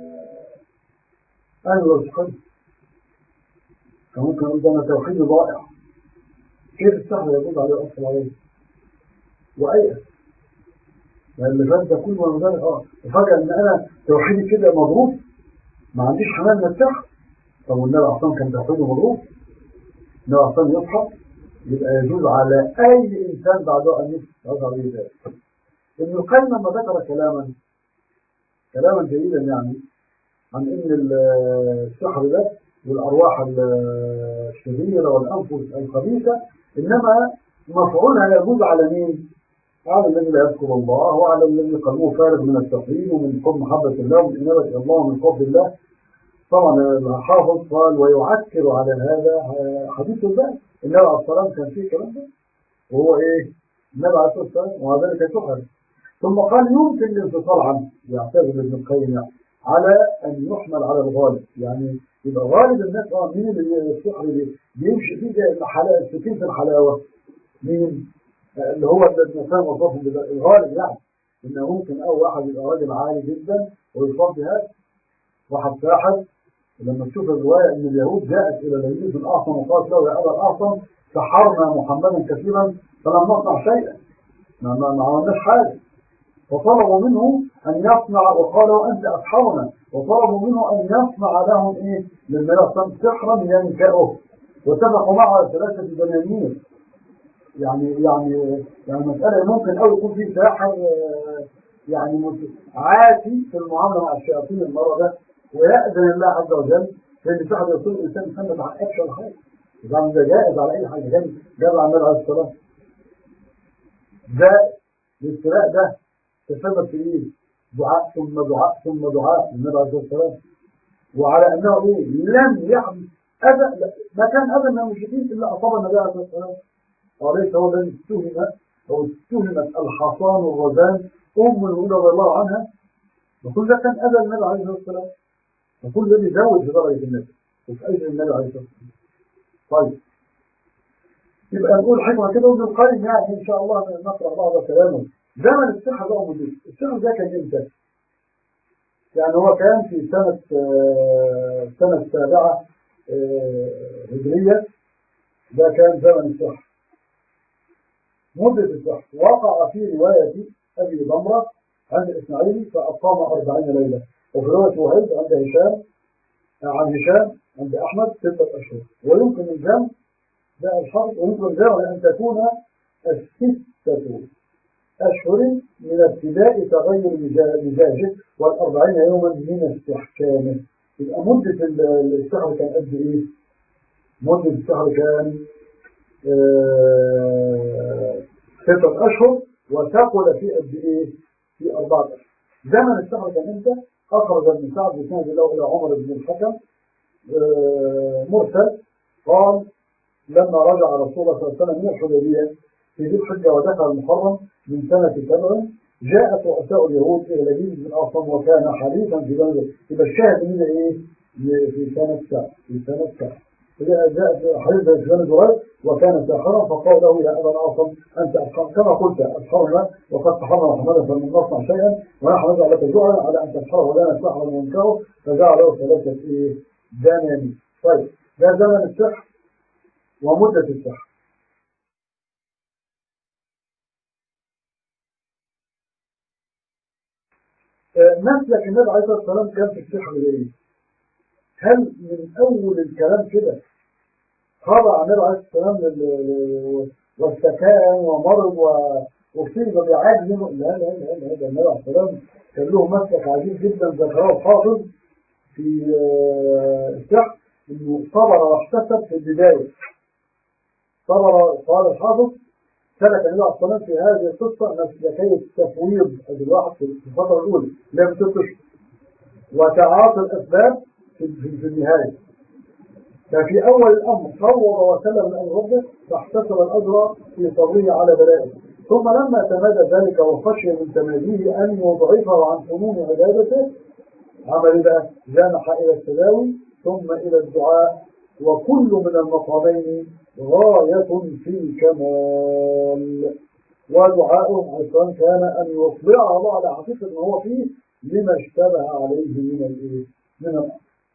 أنا لو سحرت فممكن أقول ده أنا توحيد ضائع كيف السحر يجوز عليه أصل عليه؟ وأيأس لأن اللي فات ده كله من ذلك اه وفجأة إن أنا توحيدي كده مضروب ما عنديش حمام من السحر طب والنبي أصلا كان توحيده مضروب النبي أصلا يضحك يبقى يجوز على أي إنسان بعده أن يظهر به ذلك ابن القيم لما ذكر كلاما كلاما جيدا يعني عن إن السحر ده والأرواح الشريرة والأنفس الخبيثة إنما مفعولها يجوز على مين؟ على الذي لا يذكر الله وعلى الذي قلبه فارغ من التقليد ومن حب محبة الله ومن إنابة الله ومن فضل الله طبعا الحافظ قال ويعكر على هذا حديث الباب النبي عليه الصلاة والسلام كان فيه الكلام ده وهو إيه؟ النبي عليه الصلاة والسلام ومع ذلك سحر ثم قال يمكن الانفصال عنه يعتذر ابن القيم يعني على أن يحمل على الغالب يعني يبقى غالب الناس اه مين اللي السحر اللي بيمشي فيه زي الحلاوه السكين في الحلاوه مين؟ آه، اللي هو الانسان وصفه الغالب يعني ان ممكن اول واحد يبقى راجل عالي جدا ويصلي هذا واحد ساحر ولما تشوف الروايه ان اليهود جاءت الى لبيد بن الاعصم وقالت له يا ابا الاعصم سحرنا محمدا كثيرا فلم نصنع شيئا ما, ما, ما عملناش حاجه فطلبوا منه أن يصنع وقالوا أنت أسحرنا وطلبوا منه أن يصنع لهم إيه للملصم سحرا ينكأه واتفقوا معه على ثلاثة دنانير يعني يعني يعني مسألة ممكن أو يكون في ساحر آه، يعني مت- عاتي في المعاملة مع الشياطين المرة ده ويأذن الله عز وجل لأن سحر يصير الإنسان إنسان ما تعقدش ولا حاجة طبعا ده جائز على أي حاجة كان جاب عن النبي عليه الصلاة ده الابتلاء ده تسبب في ايه؟ دعاء ثم دعاء ثم دعاء النبي عليه الصلاه والسلام وعلى انه ايه؟ لم يحدث اذى لا، ما كان اذى من المشركين الا اصاب النبي عليه الصلاه والسلام وليس هو الذي اتهم او اتهمت الحصان الرزان ام المؤمنين رضي الله عنها وكل ده كان اذى النبي عليه الصلاه والسلام وكل ده بيزود في درجه النبي وفي اجر النبي عليه الصلاه والسلام طيب يبقى نقول حكمه كده وابن القيم يعني ان شاء الله نقرا بعض كلامه زمن السحر ده موجود السحر ده كان امتى؟ يعني هو كان في سنة آه، السنة السابعة آه، هجرية ده كان زمن السحر مدة السحر وقع في رواية أبي ضمرة عند الإسماعيلي فأقام أربعين ليلة وفي رواية وهيب عند هشام عن هشام عند أحمد ستة أشهر ويمكن الجمع ده الحرف ويمكن الجمع أن تكون الستة أشهر من ابتداء تغير مزا- مزاجه والأربعين يوما من استحكامه يبقى مدة ال- الشهر كان قد إيه؟ مدة الشهر كان آه، ستة أشهر وثقل في قد إيه؟ في أربعة أشهر زمن الشهر كان إمتى؟ أخرج ابن سعد بسند له إلى عمر بن الحكم آه، مرسل قال لما رجع رسول الله صلى الله عليه وسلم من الحديبية في ذي الحجة ودخل المحرم من سنة سبع جاءت رؤساء اليهود إلى لبيد بن أعصم وكان حليفا في بلده يبقى الشاهد من إيه؟ في سنة سبع في سنة سبع فجاء جاء حليفا في بلد زريق وكان ساحرا فقال له يا أبا الأعصم أنت أسحر كما قلت أسحرنا وقد سحرنا محمدا فلم نصنع شيئا ونحن نجعل لك جوعا على أن تسحره ولنا سحرا وننكره فجعل له ثلاثة إيه؟ دنانير طيب ده زمن السحر ومدة السحر آه، مسلك النبي عليه الصلاة والسلام كان في السحر ايه؟ هل من أول الكلام كده خضع النبي عليه الصلاة والسلام لل- لل- واستكان ومرض و- وصيب بعاد منه لا لا لا لا ده النبي عليه الصلاة والسلام كان له مسلك عجيب جدا ذكره الحافظ في آه، السحر انه صبر واحتسب في البداية صبر قال الحافظ سلك النبي عليه الصلاة والسلام في هذه القصة مسلكي التفويض ادي الواحد في الفترة الأولى اللي هي من ست أشهر وتعاطي الأسباب في في- في النهاية ففي أول الأمر فوض وسلم لأمر ربه فاحتسب الأجر في صبره على بلائه ثم لما تمادى ذلك وخشي من تماديه أن يضعفه عن فنون عبادته عمل إيه بقى جنح إلى التداوي ثم إلى الدعاء وكل من المقامين غاية في الكمال ودعاؤه عليه السلام كان أن يطلعه الله على حقيقة ما هو فيه لما اشتبه عليه من الإيه؟ من الأمر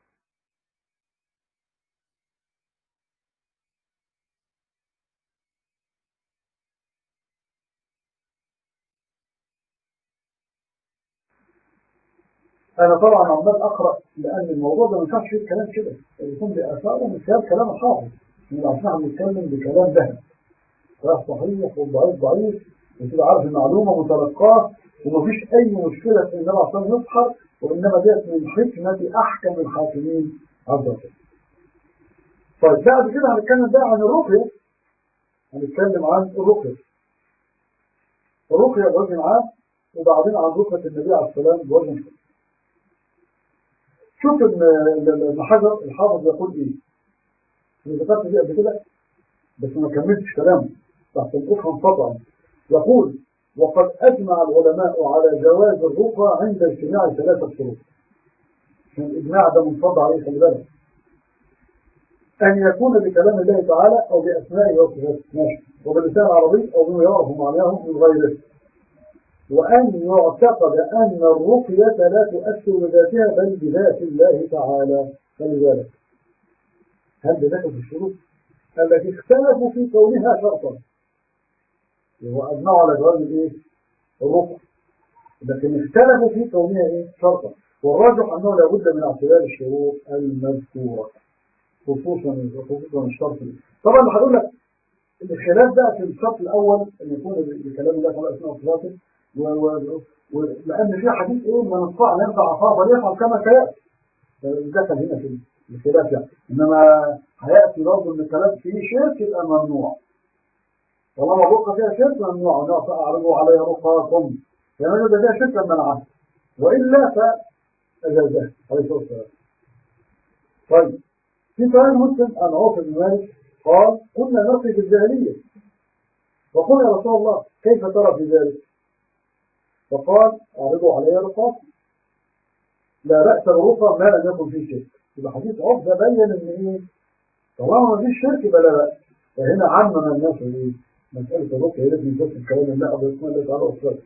أنا طبعا عمال أقرأ لأن الموضوع ده ما ينفعش فيه الكلام كده يكون بآثاره من خلال كلام الحافظ من عشان احنا بنتكلم بكلام ذهب صحيح صحيح والضعيف ضعيف وتبقى عارف المعلومة متلقاه ومفيش أي مشكلة في النبي عليه الصلاة يسحر وإنما ديت من حكمة أحكم الحاكمين عز وجل. طيب بعد كده هنتكلم بقى عن الرقية هنتكلم عن الرقية الرقية بوجه عام وبعدين عن رقية النبي عليه السلام بوجه خاص. شوف ابن ابن حجر الحافظ يقول ايه انا ذكرت دي قبل كده بس ما كملتش كلامه تحت الافهم قطعا يقول وقد اجمع العلماء على جواز الرقى عند اجتماع ثلاثه شروط عشان الاجماع ده منفض عليه خلي بالك أن يكون بكلام الله تعالى أو بأسمائه وصفاته ماشي وباللسان العربي أو بما يعرف معناه من غيره وأن يعتقد أن الرقية لا تؤثر بذاتها بل بذات الله تعالى خلي بالك هل بذلك في الشروط التي اختلفوا في كونها شرطا هو أجمعوا على جواب الإيه؟ الرقى لكن اختلفوا في كونها إيه؟ شرطا والراجح أنه لابد من اعتبار الشروط المذكورة خصوصا خصوصا الشرط طبعا هقول لك الخلاف ده في الشرط الأول أن يكون بكلام الله تعالى أسماء وصفاته ولأن في حديث إيه من استطاع أن ينفع عصاه فليفعل كما سيأتي دخل هنا في الخلاف يعني إنما هيأتي برضه إن الكلام فيه شرك يبقى ممنوع طالما رقة فيها شرك ممنوع ونقف أعرضوا عليها رقاكم يعني إذا فيها شرك منعها وإلا فأجازها عليه الصلاة والسلام طيب في صحيح مسلم عن عوف بن مالك قال كنا نقي في الجاهلية وقلنا يا رسول الله كيف ترى في ذلك فقال اعرضوا علي رقاكم لا بأس بالرقى ما لم يكن فيه شرك يبقى حديث عوف ده بين ان ايه طالما ما فيش شرك يبقى لا بأس فهنا عمم الناس ايه مسألة الرقى هي التي يفسر كلام الله أو يسمى الله تعالى والصلاة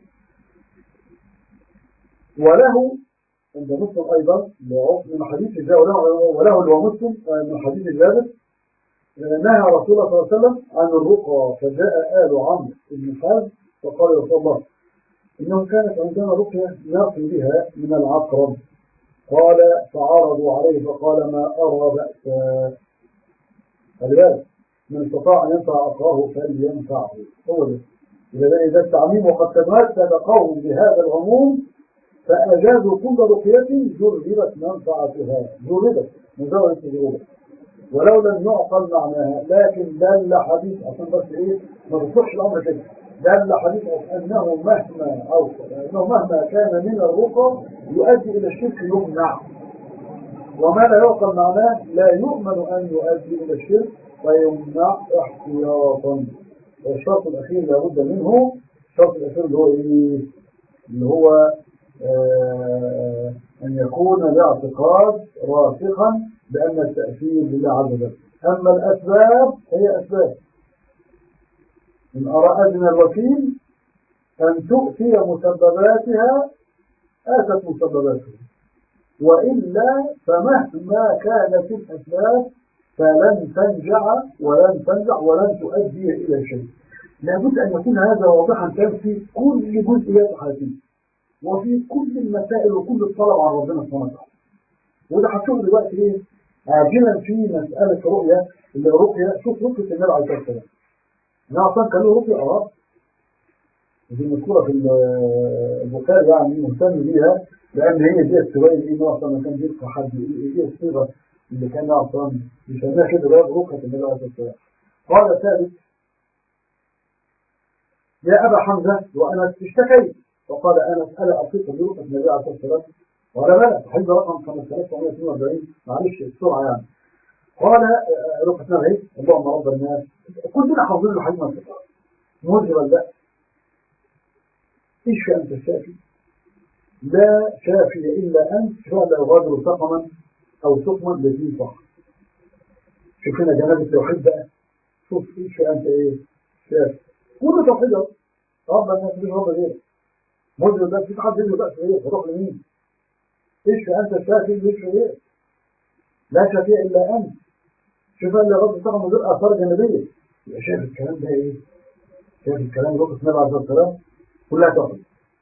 وله عند مسلم أيضا من حديث جابر وله اللي هو مسلم من حديث جابر نهى رسول الله صلى الله عليه وسلم عن الرقى فجاء آل عمرو بن حزم فقال يا رسول الله إنه كانت عندنا رقية ناقي بها من العقرب قال فعرضوا عليه فقال ما أرى بأسا خلي بالك من استطاع أن ينفع أخاه فلينفعه هو ده إذا إذا التعميم وقد تمثل قوم بهذا العموم فأجازوا كل رقية جربت منفعتها جربت مجرد التجربة ولو لم يعقل معناها لكن دل حديث عشان بس ايه ما تصلحش الامر كده دل حديث انه مهما او انه مهما كان من الرقى يؤدي الى الشرك يمنع وما لا يعقل معناه لا يؤمن ان يؤدي الى الشرك فيمنع احتياطا والشرط الاخير لابد منه الشرط الاخير اللي هو ايه اللي هو آه ان يكون الاعتقاد راسخا بأن التأثير لله عز وجل أما الأسباب هي أسباب إن أراد من الوكيل أن تؤتي مسبباتها آتت مسبباتها وإلا فمهما كانت الأسباب فلن تنجع ولن تنجع ولن تؤدي إلى شيء لابد أن يكون هذا واضحا كان في كل جزئيات حياتنا وفي كل المسائل وكل الطلب عن ربنا سبحانه وتعالى وده هتشوف دلوقتي ايه عاجلا في مسألة رؤية اللي رؤية شوف رؤية النبي عليه الصلاة والسلام أنا أصلا كان له رؤية أراه ودي مذكورة في البخاري يعني مهتم بيها لأن هي دي السبائل إيه إنه أصلا كان بيلقى حد إيه الصيغة اللي كان أصلا بيسميها كده بقى رؤية النبي عليه الصلاة والسلام قال ثابت يا أبا حمزة وأنا اشتكيت فقال أنا أسأل أصيب برؤية النبي عليه الصلاة والسلام ولا بلد حديث رقم 5942 معلش السرعة يعني قال رقة ايه اللهم رب الناس كلنا حافظين الحديث من الفقه موجب لا ايش انت الشافي لا شافي الا انت فعل يغادر سقما او سقما الذي صح شوف هنا جناب التوحيد بقى شوف ايش انت ايه شافي كله توحيد رب الناس مش رب غيرك موجب ده في حد يقول بقى ايه تروح لمين ايش انت الشافي ليش ايه لا شفيع الا انت شوف اللي رب طبعا من غير اثار جانبيه يبقى شايف الكلام ده ايه شايف الكلام رب النبي عليه الصلاه والسلام كلها تحفه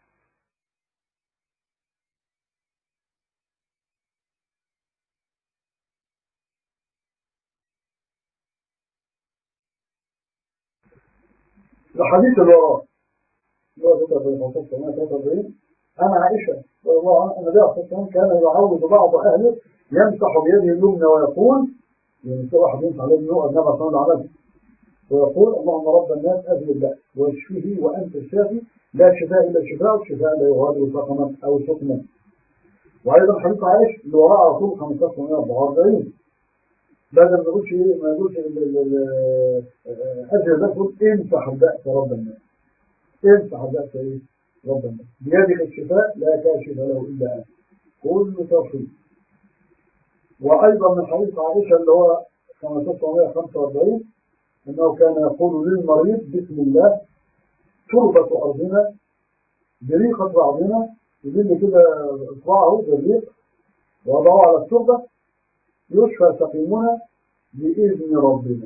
الحديث اللي وراه اللي هو 43 أنا عائشة رضي الله عنها النبي عليه الصلاة والسلام كان يعود بعض أهله يمسح بيده اليمنى ويقول يعني في واحد يمسح عليه النوع النبي صلى الله عليه وسلم ويقول اللهم رب الناس أذهب البأس واشفه وأنت الشافي لا شفاء إلا شفاء شفاء لا يغادر سقما أو سقما وأيضا حديث عائشة اللي وراء على طول 1544 بدل ما يقولش ما يقولش أذهب البأس يقول امسح البأس رب الناس امسح البأس إيه ربنا بيدك الشفاء لا كاشف له إلا أنت كل توفيق وأيضا من حديث عائشة اللي هو كما 945 أنه كان يقول للمريض بسم الله تربة أرضنا بريقة بعضنا يدل كده إصبعه بالريق وضعه على التربة يشفى سقيمنا بإذن ربنا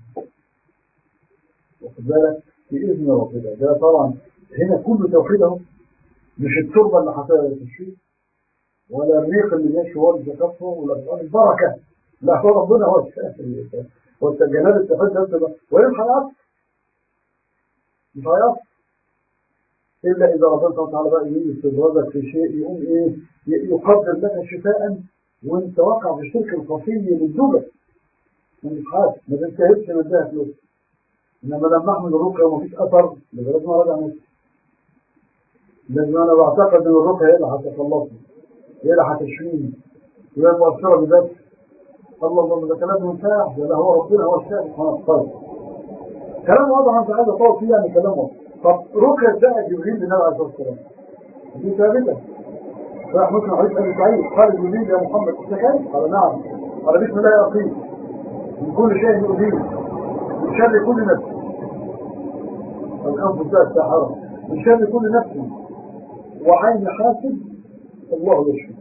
واخد بالك بإذن ربنا ده طبعا هنا كله توحيد اهو مش التربة اللي حطها الشيء ولا الريق اللي ماشي هو اللي كفه ولا البركة لا هو ربنا هو الشافي والجناب التفاج نفسه ويمحى العصر مش هيصر إلا إذا ربنا سبحانه وتعالى بقى يجي يستدرجك في شيء يقوم إيه يقدر لك شفاء وأنت واقع في الشرك الخفي للزوجة من حاجة ما تنتهبش من ده فلوس إنما لما أحمل الرقية ومفيش أثر لازم أراجع نفسي لازم أنا بعتقد إن الرقية هي اللي هتخلصني هي اللي هتشفيني هي مؤثرة بذاتي الله الله ده كلام منتهى ده هو ربنا هو الشافي خلاص طيب كلام واضح انت عايز اطول فيه يعني كلام واضح طب رقية بقى جبريل للنبي عليه الصلاه والسلام دي ثابته راح مسلم حديث ابي سعيد قال جبريل يا محمد انت كيف؟ قال نعم قال بسم الله يا اخي من كل شيء يؤذيني من شر كل نفس الانفس بقى الساحره من شر كل نفس وعين حاسد الله يشفي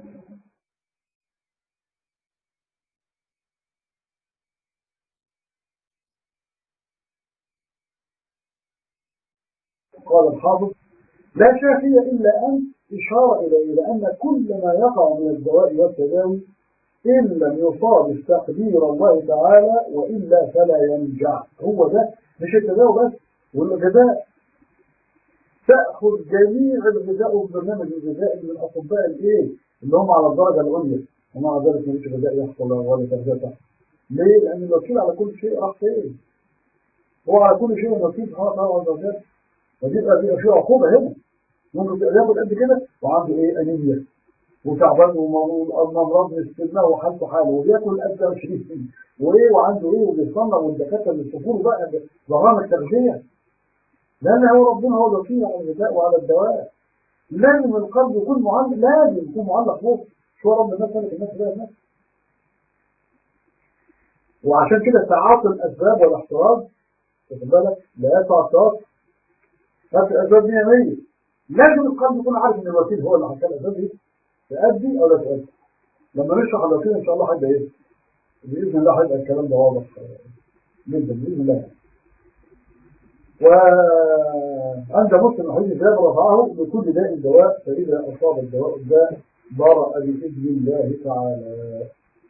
قال الحافظ لا شافي إلا أن إشارة إلى إلى أن كل ما يقع من الدواء والتداوي إن لم يصادف تقدير الله تعالى وإلا فلا ينجع هو ده مش التداوي بس والغذاء تأخذ جميع الغذاء والبرنامج الغذائي من الأطباء الإيه اللي هم على الدرجة العليا ومع ذلك مفيش غذاء يحصل ولا تغذية تحصل ليه؟ لأن الوكيل على كل شيء راح فين؟ هو على كل شيء الوكيل سبحانه وتعالى والغذاء فبيبقى بيبقى في عقوبة هنا ممكن تبقى ياخد قد كده وعنده ايه انيميا وتعبان وامراض مستمرة وحالته حاله وبياكل قد 20 وايه وعنده ايه وبيصنع والدكاتره بيشوفوا بقى برامج تغذيه لان هو ربنا هو الوكيل على الغذاء وعلى الدواء لازم القلب يكون معلق لازم يكون معلق فوق شو رب الناس قالت الناس بقى الناس وعشان كده تعاطي الاسباب والاحتراز واخد بالك لا يقع التوتر هات الأسباب 100 100 لازم القلب يكون عارف إن الوكيل هو اللي حكى الأسباب دي تأدي أو لا تأدي لما نشرح الوكيل إن شاء الله هيبقى إيه؟ بإذن الله هيبقى الكلام ده واضح جدا بإذن الله وعند مسلم حديث جابر رفعه بكل داء دواء فإذا أصاب الدواء الداء برأ بإذن الله تعالى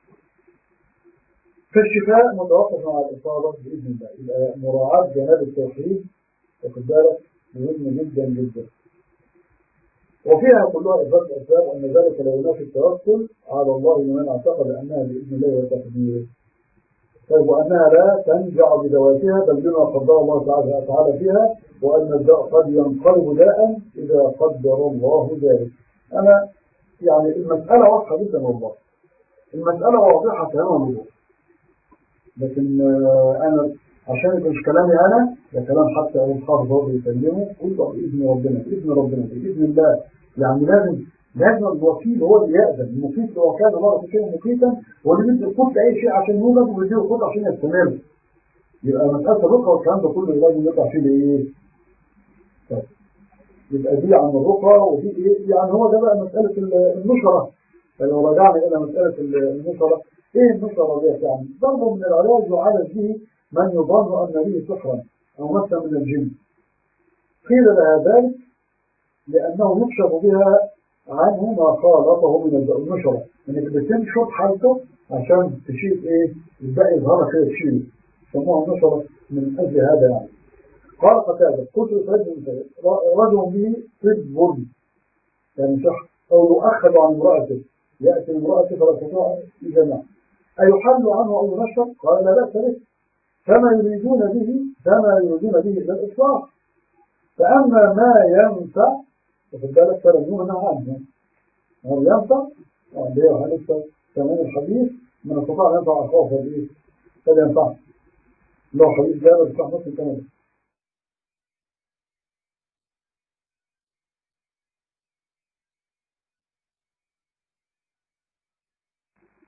فالشفاء متوقف على الإصابة بإذن الله يبقى مراعاة جناب التوحيد واخد بالك مهم جدا جدا وفيها كلها إثبات الأسباب أن ذلك لا ينافي التوكل على الله لمن اعتقد أنها بإذن الله وتقديره طيب وأنها لا تنجع بذواتها بل بما قدر الله تعالى تعالى فيها وأن الداء قد ينقلب داء إذا قدر الله ذلك أنا يعني المسألة واضحة جدا والله المسألة واضحة تماما الوضوح لكن أنا عشان مش كلامي أنا ده كلام حتى أبو الحافظ هو بيكلمه قلت بإذن ربنا بإذن ربنا بإذن الله يعني لازم لازم الوكيل هو اللي يأذن المقيت لو كان مرة شيء مقيتا هو اللي بيدي القوت أي شيء عشان يولد وبيديه القوت عشان يستمر يبقى مسألة الرقى والكلام ده كله لازم يطلع فيه إيه؟ طيب يبقى دي عن الرقى ودي إيه؟ يعني هو ده بقى مسألة النشرة فلو رجعنا إلى مسألة النشرة إيه النشرة ديت يعني؟ ضرب من العلاج وعالج به من يظن أن به سحرا أو مسا من الجن قيل لها ذلك لأنه يكشف بها عنه ما خالطه من النشرة انك بتنشط حالته عشان تشيل ايه الباقي يظهر كده تشيله سموها النشرة من اجل هذا يعني قال قتادة قلت رجل رجل به طب يعني سحر او يؤخذ عن امرأته يأتي امرأته فلا تستطيع الجماعة أيحل عنه أو ينشر قال لا بأس به فما يريدون به فما يريدون به إلا الإصلاح فأما ما ينفع وفي بالك فلم يغنى عنه هل ينفع؟ اللي هو هنفع كمان الحديث من استطاع أن ينفع أخاه فالإيه؟ فلا ينفع لو حديث جابر بتاع مسلم كمان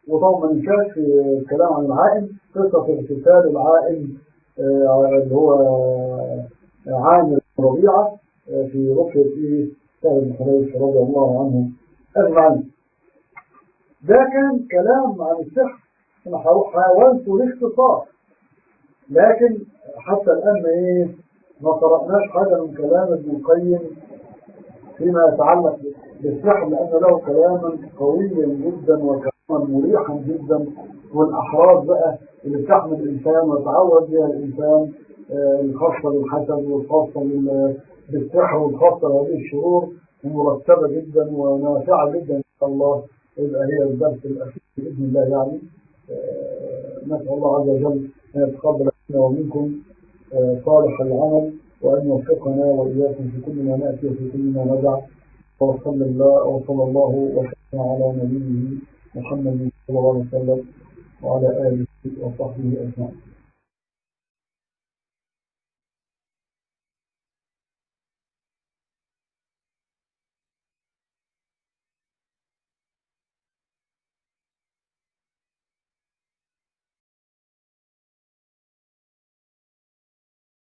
وطبعا ما ننساش في الكلام عن العائن قصة اغتسال العائن اللي هو عامر ربيعة في ركية إيه سهل بن حنيف رضي الله عنه أجمعين ده كان كلام عن السحر أنا حاولت الاختصار لكن حتى الآن ايه ما قرأناش حاجة من كلام ابن القيم فيما يتعلق بالسحر لأن له كلاما قويا جدا وكلاما مريحا جدا والأحراز بقى اللي بتحمل الإنسان ويتعود بها الإنسان الخاصة بالحسد والخاصة بالسحر والخاصة بهذه الشرور مرتبة جدا ونافعة جدا إن شاء الله يبقى هي الدرس الأخير بإذن الله يعني نسأل الله عز وجل أن يتقبل منا ومنكم صالح العمل وأن يوفقنا وإياكم في كل ما نأتي وفي كل ما ندع وصلى الله وصلى الله وسلم على نبيه محمد صلى الله عليه وسلم وعلى آله وصحبه أجمعين